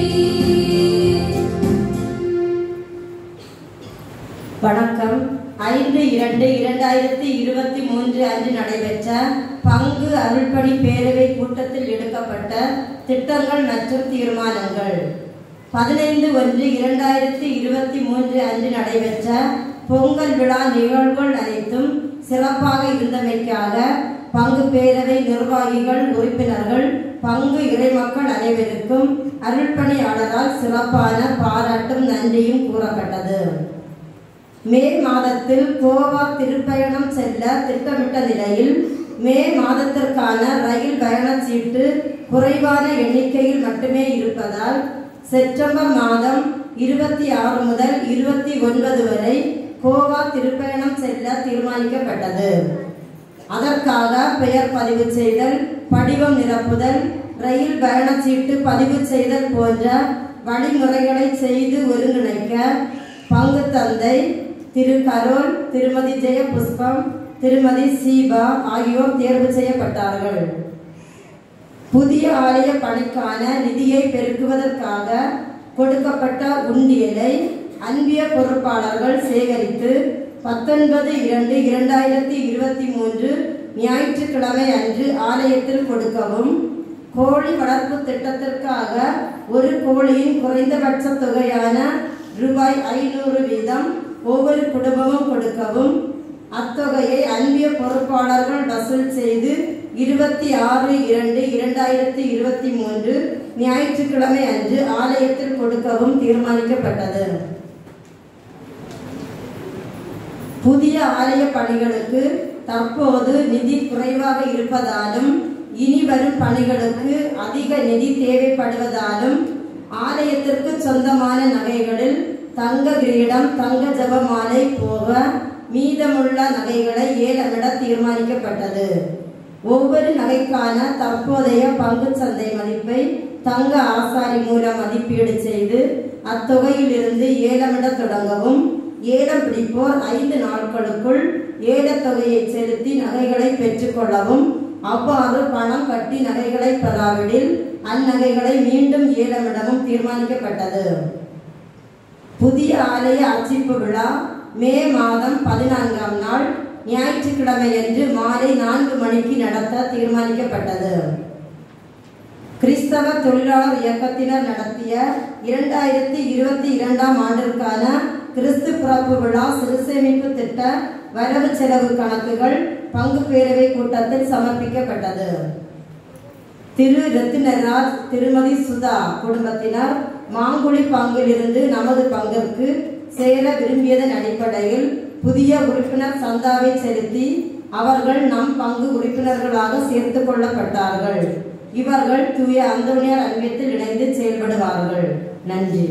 வணக்கம் ஐந்து இரண்டு இரண்டாயிரத்தி இருபத்தி மூன்று அன்று நடைபெற்ற பங்கு அருள்பணி பேரவை கூட்டத்தில் எடுக்கப்பட்ட திட்டங்கள் மற்றும் தீர்மானங்கள் பதினைந்து ஒன்று இரண்டாயிரத்தி இருபத்தி மூன்று அன்று நடைபெற்ற பொங்கல் விழா நிகழ்வுகள் அனைத்தும் சிறப்பாக இருந்தமைக்காக பங்கு பேரவை நிர்வாகிகள் உறுப்பினர்கள் பங்கு இறைமக்கள் அனைவருக்கும் அருள்பணியாளரால் சிறப்பான பாராட்டும் நன்றியும் கூறப்பட்டது மே மாதத்தில் கோவா திருப்பயணம் செல்ல திட்டமிட்ட நிலையில் மே மாதத்திற்கான ரயில் பயணச் சீட்டு குறைவான எண்ணிக்கையில் மட்டுமே இருப்பதால் செப்டம்பர் மாதம் இருபத்தி ஆறு முதல் இருபத்தி ஒன்பது வரை கோவா திருப்பயணம் செல்ல தீர்மானிக்கப்பட்டது அதற்காக பெயர் பதிவு செய்தல் படிவம் நிரப்புதல் ரயில் பயணச் சீட்டு பதிவு செய்தல் போன்ற வழிமுறைகளை செய்து ஒருங்கிணைக்க பங்கு தந்தை திரு கரோல் திருமதி ஜெய புஷ்பம் திருமதி சீபா ஆகியோர் தேர்வு செய்யப்பட்டார்கள் புதிய ஆலய பணிக்கான நிதியை பெருக்குவதற்காக கொடுக்கப்பட்ட உண்டியலை அன்பிய பொறுப்பாளர்கள் சேகரித்து பத்தொன்பது இரண்டு இரண்டாயிரத்தி இருபத்தி மூன்று ஞாயிற்றுக்கிழமை அன்று ஆலயத்தில் கொடுக்கவும் கோழி வளர்ப்பு திட்டத்திற்காக ஒரு கோழியின் குறைந்தபட்ச தொகையான ரூபாய் ஐநூறு வீதம் ஒவ்வொரு குடும்பமும் கொடுக்கவும் அத்தொகையை அன்பிய பொறுப்பாளர்கள் வசூல் செய்து இருபத்தி ஆறு இரண்டு இரண்டாயிரத்தி இருபத்தி மூன்று ஞாயிற்றுக்கிழமை அன்று ஆலயத்தில் கொடுக்கவும் தீர்மானிக்கப்பட்டது புதிய ஆலய பணிகளுக்கு தற்போது நிதி குறைவாக இருப்பதாலும் இனி வரும் பணிகளுக்கு அதிக நிதி தேவைப்படுவதாலும் ஆலயத்திற்கு சொந்தமான நகைகளில் தங்க கிரீடம் தங்க ஜபமாலை போக மீதமுள்ள நகைகளை ஏலமிட தீர்மானிக்கப்பட்டது ஒவ்வொரு நகைக்கான தற்போதைய பங்குச் சந்தை மதிப்பை தங்க ஆசாரி மூலம் மதிப்பீடு செய்து அத்தொகையிலிருந்து ஏலமிட தொடங்கவும் ஏலம் பிடிப்போர் ஐந்து நாட்களுக்குள் ஏலத்தொகையை செலுத்தி நகைகளை பெற்றுக்கொள்ளவும் அவ்வாறு பணம் கட்டி நகைகளை பெறாவிடில் அந்நகைகளை மீண்டும் ஏலமிடவும் தீர்மானிக்கப்பட்டது புதிய ஆலய அர்ச்சிப்பு விழா மே மாதம் பதினான்காம் நாள் ஞாயிற்றுக்கிழமையன்று மாலை நான்கு மணிக்கு நடத்த தீர்மானிக்கப்பட்டது கிறிஸ்தவ தொழிலாளர் இயக்கத்தினர் நடத்திய இரண்டாயிரத்தி இருபத்தி இரண்டாம் ஆண்டிற்கான கிறிஸ்து பிறப்பு விழா சிறுசேமிப்பு திட்ட வரவு செலவு கணக்குகள் பங்கு பேரவை கூட்டத்தில் சமர்ப்பிக்கப்பட்டது திரு ரத்தினராஜ் திருமதி சுதா குடும்பத்தினர் மாங்குழி பங்கிலிருந்து நமது பங்கிற்கு சேர விரும்பியதன் அடிப்படையில் புதிய உறுப்பினர் சந்தாவை செலுத்தி அவர்கள் நம் பங்கு உறுப்பினர்களாக சேர்த்துக் கொள்ளப்பட்டார்கள் இவர்கள் தூய அந்தோனியார் அன்பியத்தில் இணைந்து செயல்படுவார்கள் நன்றி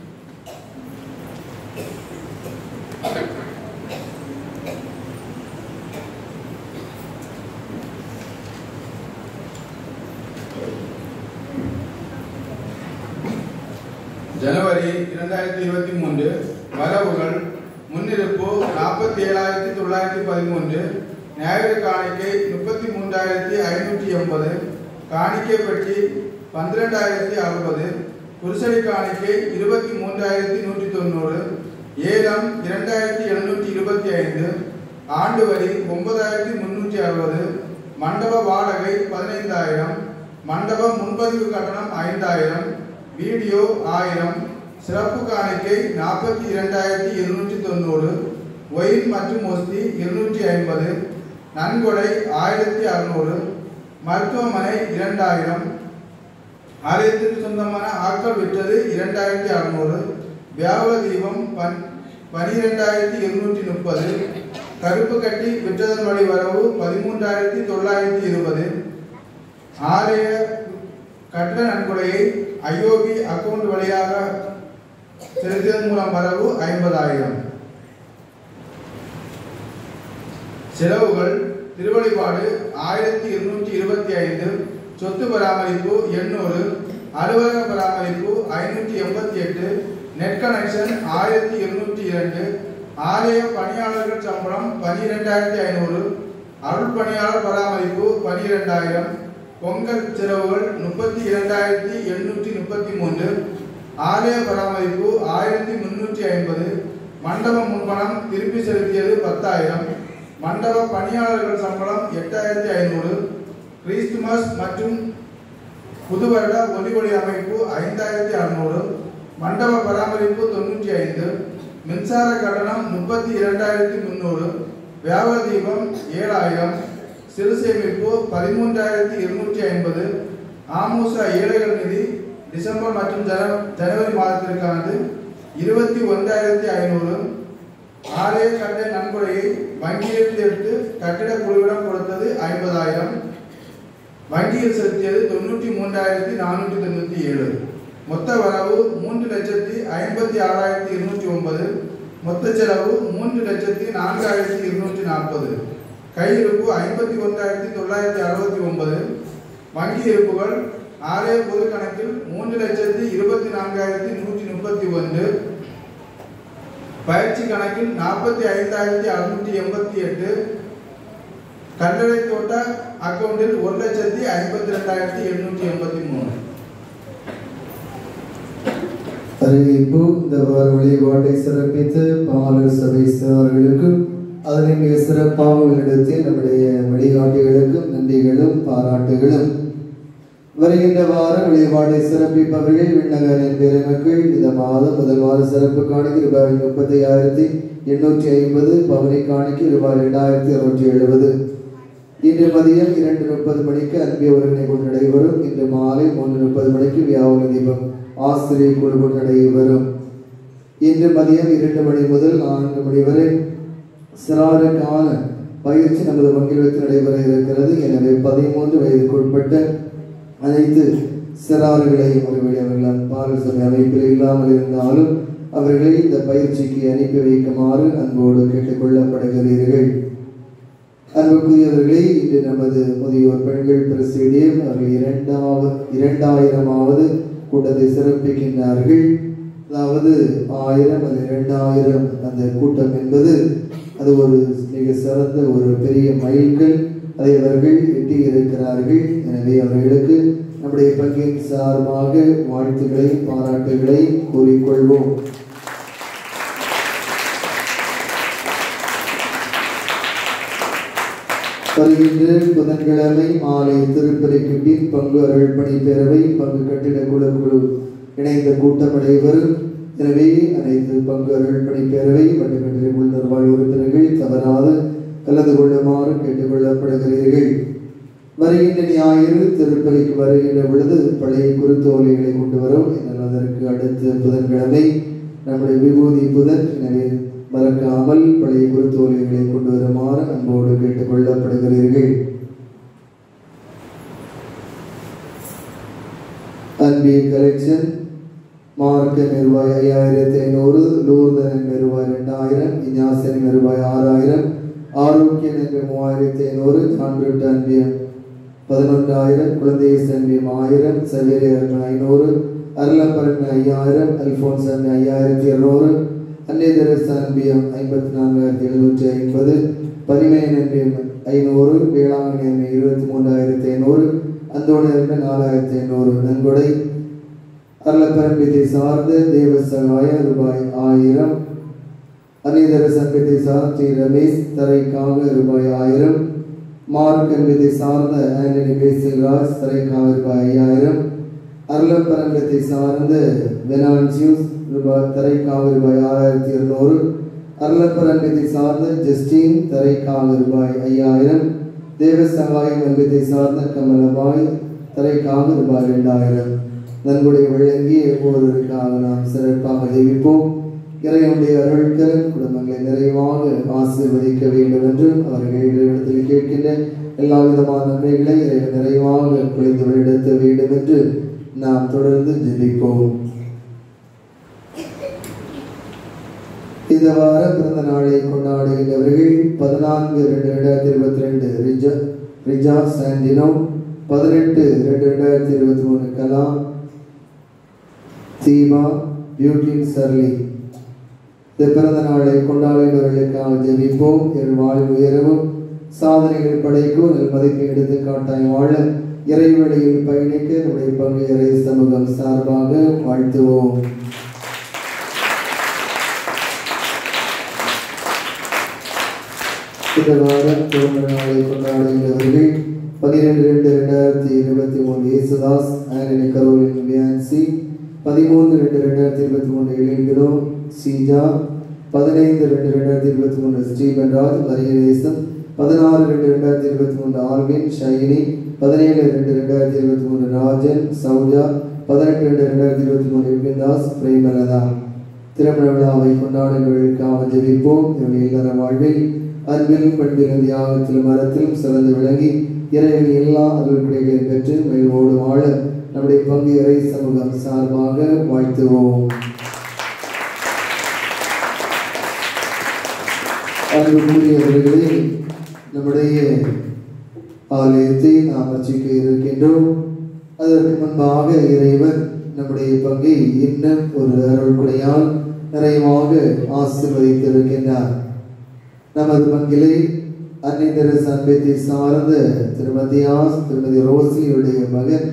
ஜனவரி இரண்டாயிரத்தி இருபத்தி மூன்று வரவுகள் முன்னிருப்பு நாற்பத்தி ஏழாயிரத்தி தொள்ளாயிரத்தி பதிமூன்று ஞாயிறு காணிக்கை முப்பத்தி மூன்றாயிரத்தி ஐநூற்றி எண்பது காணிக்கை பெட்டி பன்னிரெண்டாயிரத்தி அறுபது குருசடி காணிக்கை இருபத்தி மூன்றாயிரத்தி நூற்றி தொண்ணூறு ஏலம் இரண்டாயிரத்தி எழுநூற்றி இருபத்தி ஐந்து ஆண்டு வரி ஒன்பதாயிரத்தி முன்னூற்றி அறுபது மண்டப வாடகை பதினைந்தாயிரம் மண்டப முன்பதிவு கட்டணம் ஐந்தாயிரம் வீடியோ ஆயிரம் சிறப்பு காணிக்கை நாற்பத்தி இரண்டாயிரத்தி இருநூற்றி தொண்ணூறு ஒயின் மற்றும் ஒஸ்தி இருநூற்றி ஐம்பது நன்கொடை ஆயிரத்தி அறுநூறு மருத்துவமனை இரண்டாயிரம் ஆலயத்திற்கு சொந்தமான ஆட்கள் விற்றது இரண்டாயிரத்தி அறுநூறு வியாபார தீபம் பன் பனிரெண்டாயிரத்தி இருநூற்றி முப்பது கருப்பு கட்டி விற்றதன் வழி வரவு பதிமூன்றாயிரத்தி தொள்ளாயிரத்தி இருபது ஆலய கட்டண நன்கொடையை ஐஓபி அக்கவுண்ட் வழியாக செலுத்தியதன் மூலம் வரவு ஐம்பதாயிரம் செலவுகள் திருவழிபாடு ஆயிரத்தி இருநூற்றி இருபத்தி ஐந்து சொத்து பராமரிப்பு எண்ணூறு அலுவலக பராமரிப்பு ஐநூற்றி எண்பத்தி எட்டு நெட் கனெக்ஷன் ஆயிரத்தி இருநூற்றி இரண்டு ஆலய பணியாளர்கள் சம்பளம் பனிரெண்டாயிரத்தி ஐநூறு அருள் பணியாளர் பராமரிப்பு பனிரெண்டாயிரம் பொங்கல் செலவுகள் முப்பத்தி இரண்டாயிரத்தி எண்ணூற்றி முப்பத்தி மூன்று ஆலய பராமரிப்பு ஆயிரத்தி முன்னூற்றி ஐம்பது மண்டப முன்பணம் திருப்பி செலுத்தியது பத்தாயிரம் மண்டப பணியாளர்கள் சம்பளம் எட்டாயிரத்தி ஐநூறு கிறிஸ்துமஸ் மற்றும் புது வருட ஒலிவொலி அமைப்பு ஐந்தாயிரத்தி அறுநூறு மண்டப பராமரிப்பு தொண்ணூற்றி ஐந்து மின்சார கட்டணம் முப்பத்தி இரண்டாயிரத்தி முந்நூறு வியாபார தீபம் ஏழாயிரம் சிறு சேமிப்பு பதிமூன்றாயிரத்தி இருநூற்றி ஐம்பது ஆமூச ஏழைகள் நிதி டிசம்பர் மற்றும் ஜன ஜனவரி மாதத்திற்கானது இருபத்தி ஒன்றாயிரத்தி ஐநூறு ஆலய கட்டை நன்கொடையை வங்கியிலிருந்து எடுத்து கட்டிட குழுவிடம் கொடுத்தது ஐம்பதாயிரம் வங்கியில் செலுத்தியது தொண்ணூற்றி மூன்றாயிரத்தி நானூற்றி தொண்ணூற்றி ஏழு மொத்த வரவு மூன்று லட்சத்தி ஐம்பத்தி ஆறாயிரத்தி இருநூற்றி ஒன்பது மொத்த செலவு மூன்று லட்சத்தி நான்காயிரத்தி இருநூற்றி நாற்பது கையிருப்பு ஐம்பத்தி ஒன்றாயிரத்தி தொள்ளாயிரத்தி அறுபத்தி ஒன்பது வங்கி இருப்புகள் ஆலய பொது கணக்கில் மூன்று லட்சத்தி இருபத்தி நான்காயிரத்தி நூற்றி முப்பத்தி ஒன்று பயிற்சி கணக்கில் நாற்பத்தி ஐந்தாயிரத்தி அறுநூற்றி எண்பத்தி எட்டு கல்லறை தோட்ட அக்கவுண்டில் ஒரு லட்சத்தி ஐம்பத்தி ரெண்டாயிரத்தி எண்ணூற்றி எண்பத்தி மூணு அறிவிப்பு இந்த வார வழிபாட்டை சிறப்பித்து பாலர் சபை சார்களுக்கும் அதனை மிக சிறப்பாக நடத்தி நம்முடைய வழிகாட்டிகளுக்கும் நன்றிகளும் பாராட்டுகளும் வருகின்ற வார வழிபாட்டை சிறப்பிப்பவர்கள் விண்ணகரின் பெருமக்கள் இந்த மாதம் முதல் வார சிறப்பு காணிக்கு ரூபாய் முப்பத்தி ஆயிரத்தி எண்ணூற்றி ஐம்பது பவனி காணிக்கு ரூபாய் இரண்டாயிரத்தி அறுநூற்றி எழுபது இன்று மதியம் இரண்டு முப்பது மணிக்கு அன்பிய ஒருங்கிணை கொண்டு நடைபெறும் இன்று மாலை மூன்று முப்பது மணிக்கு வியாபார தீபம் ஆசிரியர் குழு கொண்டு நடைபெறும் இன்று மதியம் இரண்டு மணி முதல் நான்கு மணி வரை சிறார கால பயிற்சி நமது வங்கியில் வைத்து நடைபெற இருக்கிறது எனவே பதிமூன்று வயதுக்குட்பட்ட அனைத்து சிறார்களையும் ஒருவேளை அவர்கள் அன்பாளர் சபை அமைப்பில் இல்லாமல் இருந்தாலும் அவர்களை இந்த பயிற்சிக்கு அனுப்பி வைக்குமாறு அன்போடு கேட்டுக்கொள்ளப்படுகிறீர்கள் அன்புக்குரியவர்களே இன்று நமது முதியோர் பெண்கள் பிரசிடியம் அவர்கள் இரண்டாவது இரண்டாயிரமாவது கூட்டத்தை சிறப்பிக்கின்றார்கள் அதாவது ஆயிரம் அல்லது இரண்டாயிரம் அந்த கூட்டம் என்பது அது ஒரு மிக சிறந்த ஒரு பெரிய மைல்கல் அதை அவர்கள் எட்டி இருக்கிறார்கள் எனவே அவர்களுக்கு நம்முடைய பங்கின் சார்பாக வாழ்த்துக்களையும் பாராட்டுகளையும் கூறிக்கொள்வோம் வருகின்ற புதன்கிழமை மாலை திருப்பதிக்கு பின் பங்கு அருள்பணி பேரவை பங்கு கட்டிட குழு குழு இணைந்த கூட்டம் நடைபெறும் எனவே அனைத்து பங்கு அருள்பணி பேரவை மற்றும் கட்டிட குழு நிர்வாக உறுப்பினர்கள் தவறாது கலந்து கொள்ளுமாறு கேட்டுக்கொள்ளப்படுகிறீர்கள் வருகின்ற ஞாயிறு திருப்பலிக்கு வருகின்ற பொழுது பழைய குருத்தோலைகளை கொண்டு வரும் என்னால் அதற்கு அடுத்த புதன்கிழமை நம்முடைய விபூதி புதன் எனவே மறக்காமல் பழைய குருத்தோலைகளை கொண்டு வருமாறு அன்போடு கேட்டுக்கொள்ளப்படுகிறீர்கள் அன்பி கலெக்ஷன் மார்க்க ரூபாய் ஐயாயிரத்தி ஐநூறு லூர்தன் ரூபாய் ரெண்டாயிரம் இஞ்ஞாசன் ரூபாய் ஆறாயிரம் ஆரோக்கிய நன்மை மூவாயிரத்தி ஐநூறு ஜான்பியூட் அன்பியம் பதினொன்றாயிரம் குழந்தை சன்மியம் ஆயிரம் சவேரியர் ஐநூறு அருளப்பரன் ஐயாயிரம் அல்போன்ஸ் அன்னை ஐயாயிரத்தி இருநூறு அன்னைதர சன்பியம் ஐம்பத்தி நான்காயிரத்தி எழுநூற்றி ஐம்பது பனிமய நன்பியம் ஐநூறு வேளாங்கண்ணி நன்மை இருபத்தி மூன்றாயிரத்தி ஐநூறு அந்தோணி நன்மை நாலாயிரத்தி ஐநூறு நன்கொடை அருளப்பரம்பித்தை சார்ந்த தேவ சகாய ரூபாய் ஆயிரம் அனிதர சங்கத்தை சார்ந்த ரமேஷ் தரைக்காக ரூபாய் ஆயிரம் மார்க் என்பதை சார்ந்த ஆண்டனி பேசில்ராஜ் தரைக்காக ரூபாய் ஐயாயிரம் அருளப்பரங்கத்தை சார்ந்த வெனான்சியூஸ் ரூபாய் தரைக்காக ரூபாய் ஆறாயிரத்தி இருநூறு அருளப்பரங்கத்தை சார்ந்த ஜஸ்டின் தரைக்காக ரூபாய் ஐயாயிரம் தேவசகாயம் என்பதை சார்ந்த கமலபாய் தரைக்காக ரூபாய் இரண்டாயிரம் நன்கொடை வழங்கி ஒவ்வொருவருக்காக நாம் சிறப்பாக ஜெபிப்போம் இறைவனுடைய அருள்கள் குடும்பங்களை நிறைவாக ஆசீர்வதிக்க வேண்டும் என்று அவர்கள் இறைவனத்தில் கேட்கின்ற எல்லா விதமான நன்மைகளை இறைவன் நிறைவாக குறைந்து வழிநடத்த வேண்டும் என்று நாம் தொடர்ந்து ஜெபிப்போம் இந்த வார பிறந்த நாளை கொண்டாடுகின்றவர்கள் பதினான்கு ரெண்டு ரெண்டாயிரத்தி இருபத்தி ரெண்டு ரிஜா ரிஜா சாண்டினோ பதினெட்டு ரெண்டு ரெண்டாயிரத்தி இருபத்தி மூணு கலாம் தீமா பியூட்டின் சர்லி இந்த பிறந்த நாளை கொண்டாடுகிறவர்களுக்காக ஜெபிப்போம் என் வாழ்வு உயரவும் சாதனைகள் படைக்கும் நல் மதிப்பை எடுத்துக்காட்டாய் வாழ இறைவழியில் பயணிக்க நம்முடைய பங்கு இறை சமூகம் சார்பாக வாழ்த்துவோம் இந்த வாரம் பிறந்த நாளை கொண்டாடுகிறவர்கள் பனிரெண்டு ரெண்டு ரெண்டாயிரத்தி இருபத்தி மூணு இயேசுதாஸ் ஆண்டனி கரோலின் வியான்சி பதிமூணு ரெண்டு ரெண்டாயிரத்தி இருபத்தி மூணு இளைஞனோ சீஜா பதினைந்து ரெண்டு ரெண்டாயிரத்தி இருபத்தி மூணு ஸ்டீபன் ராஜ் மரியநேசன் பதினாறு ரெண்டு ரெண்டாயிரத்தி இருபத்தி மூணு ஆல்வின் ஷைனி பதினேழு ரெண்டு ரெண்டாயிரத்தி இருபத்தி மூணு ராஜன் சௌஜா பதினெட்டு ரெண்டு ரெண்டாயிரத்தி இருபத்தி மூணு யுகின்தாஸ் பிரேமலதா திருமண விழாவை கொண்டாடுகிறவர்களுக்காக ஜெபிப்போம் இவருடைய இல்லற வாழ்வில் அன்பிலும் பண்பிலும் தியாகத்திலும் மரத்திலும் சிறந்து விளங்கி இறைவன் எல்லா அருள்குடைகளையும் பெற்று மகிழ்வோடு வாழ நம்முடைய பங்கு இறை சமூகம் சார்பாக வாழ்த்துவோம் அன்புக்குரியவர்களே நம்முடைய ஆலயத்தை நாம் ரசிக்க இருக்கின்றோம் அதற்கு முன்பாக இறைவன் நம்முடைய பங்கை இன்னும் ஒரு அருள்குடையால் நிறைவாக ஆசிர்வதித்திருக்கின்றார் நமது பங்கிலே அன்னை தெரசு அன்பத்தை சார்ந்த திருமதி ஆஸ் திருமதி ரோசியுடைய மகன்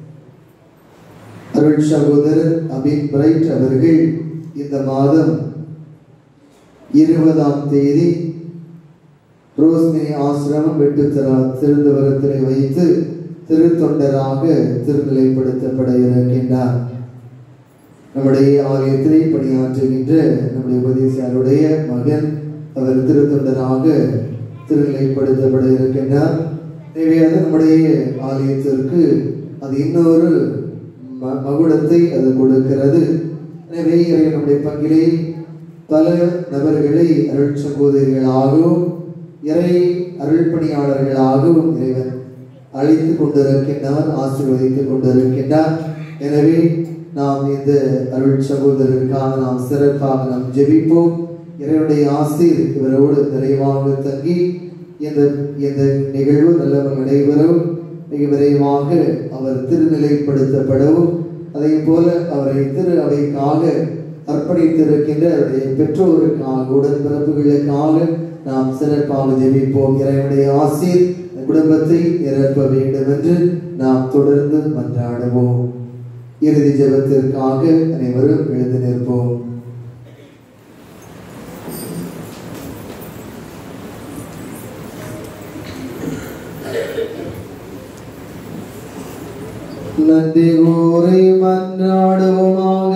அருள் சகோதரர் அபின் பிரைட் அவர்கள் இந்த மாதம் இருபதாம் தேதி ரோஸ்மினி ஆசிரமம் வெட்டுத்தரா திருந்தவரத்திலே வைத்து திருத்தொண்டராக திருநிலைப்படுத்தப்பட இருக்கின்றார் நம்முடைய ஆலயத்திலே பணியாற்றுகின்ற நம்முடைய உபதேசியாருடைய மகன் அவர் திருத்தொண்டராக திருநிலைப்படுத்தப்பட இருக்கின்றார் எனவே அது நம்முடைய ஆலயத்திற்கு அது இன்னொரு ம- மகுடத்தை அது கொடுக்கிறது எனவே இறை நம்முடைய பங்கிலே பல நபர்களை அருள் சகோதரிகளாகவும் இறை அருள் பணியாளர்களாகவும் இறைவன் அழைத்து கொண்டிருக்கின்றார் ஆசீர்வதித்துக் கொண்டிருக்கின்றார் எனவே நாம் இந்த அருள் சகோதரருக்காக நாம் சிறப்பாக நாம் ஜெபிப்போம் இறைவனுடைய ஆசீர் இவரோடு நிறைவாக தங்கி இந்த இந்த நிகழ்வு நல்லவர் நடைபெறவும் மிக விரைவாக அவர் திருநிலைப்படுத்தப்படவும் அதே போல அவரை திரு அவைக்காக அர்ப்பணித்திருக்கின்ற அவருடைய பெற்றோருக்காக உடன்பிறப்புகளுக்காக நாம் சிறப்பாக ஜெபிப்போம் இறைவனுடைய ஆசீர் இந்த குடும்பத்தை நிரப்ப வேண்டும் என்று நாம் தொடர்ந்து மன்றாடுவோம் இறுதி ஜெபத்திற்காக அனைவரும் எழுந்து நிற்போம் நன்றி கூறி மன்றாடுவோமாக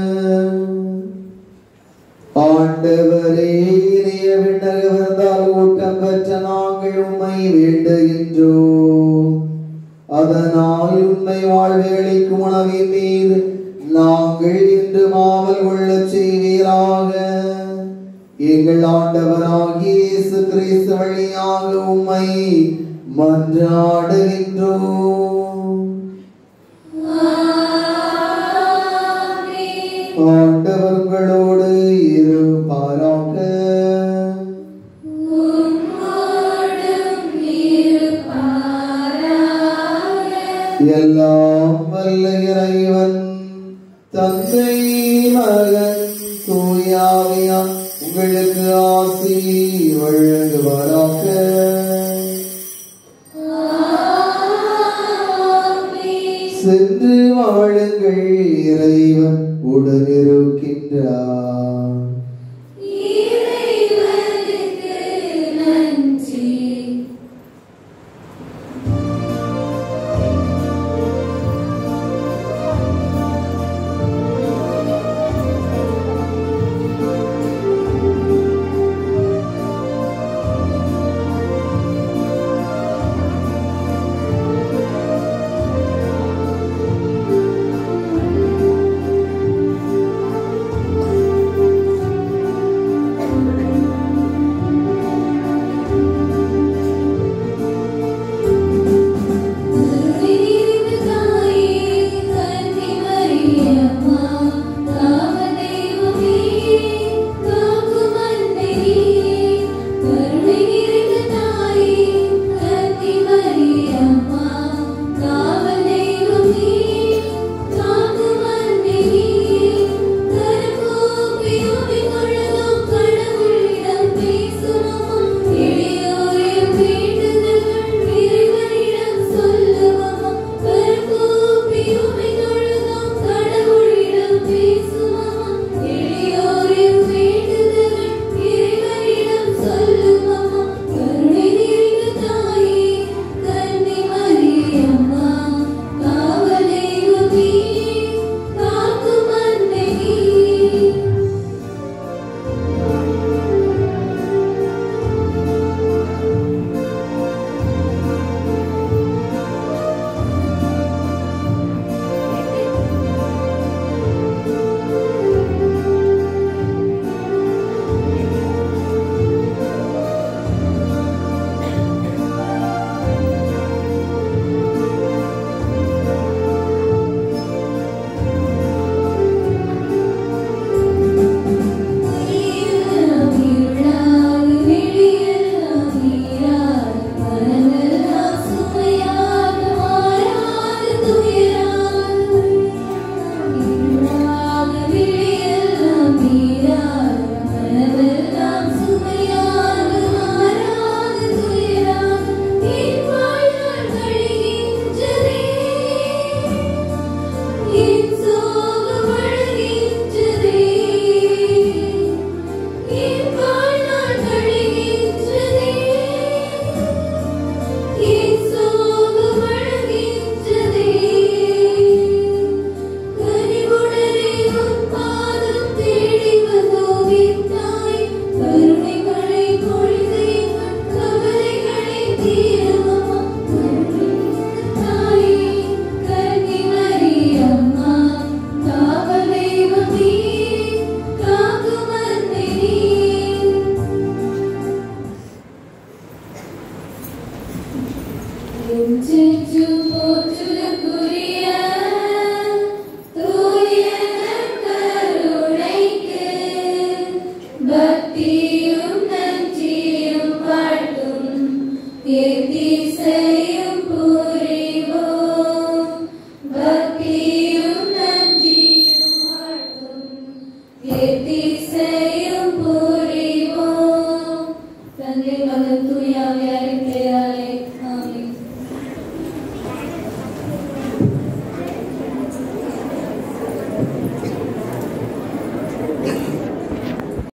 ஆண்டவரே இனிய விண்ணக வந்தால் ஊட்டம் பெற்ற நாங்கள் உம்மை வேண்டுகின்றோம் அதனால் உண்மை வாழ்வை அளிக்கும் உணவின் மீது நாங்கள் இன்று மாவல் கொள்ளச் செய்வீராக எங்கள் ஆண்டவராகிய இயேசு கிறிஸ்து வழியாக உம்மை மன்றாடுகின்றோம் ஆண்டவர் உங்களோடு இருப்பாராக எல்லாம் வல்ல இறைவன் தந்தை மகன் தூயாவியா உங்களுக்கு ஆசி வழங்குவாராக சென்று வாழுங்கள் இறைவன் உடனிருக்கின்றார் எட்டி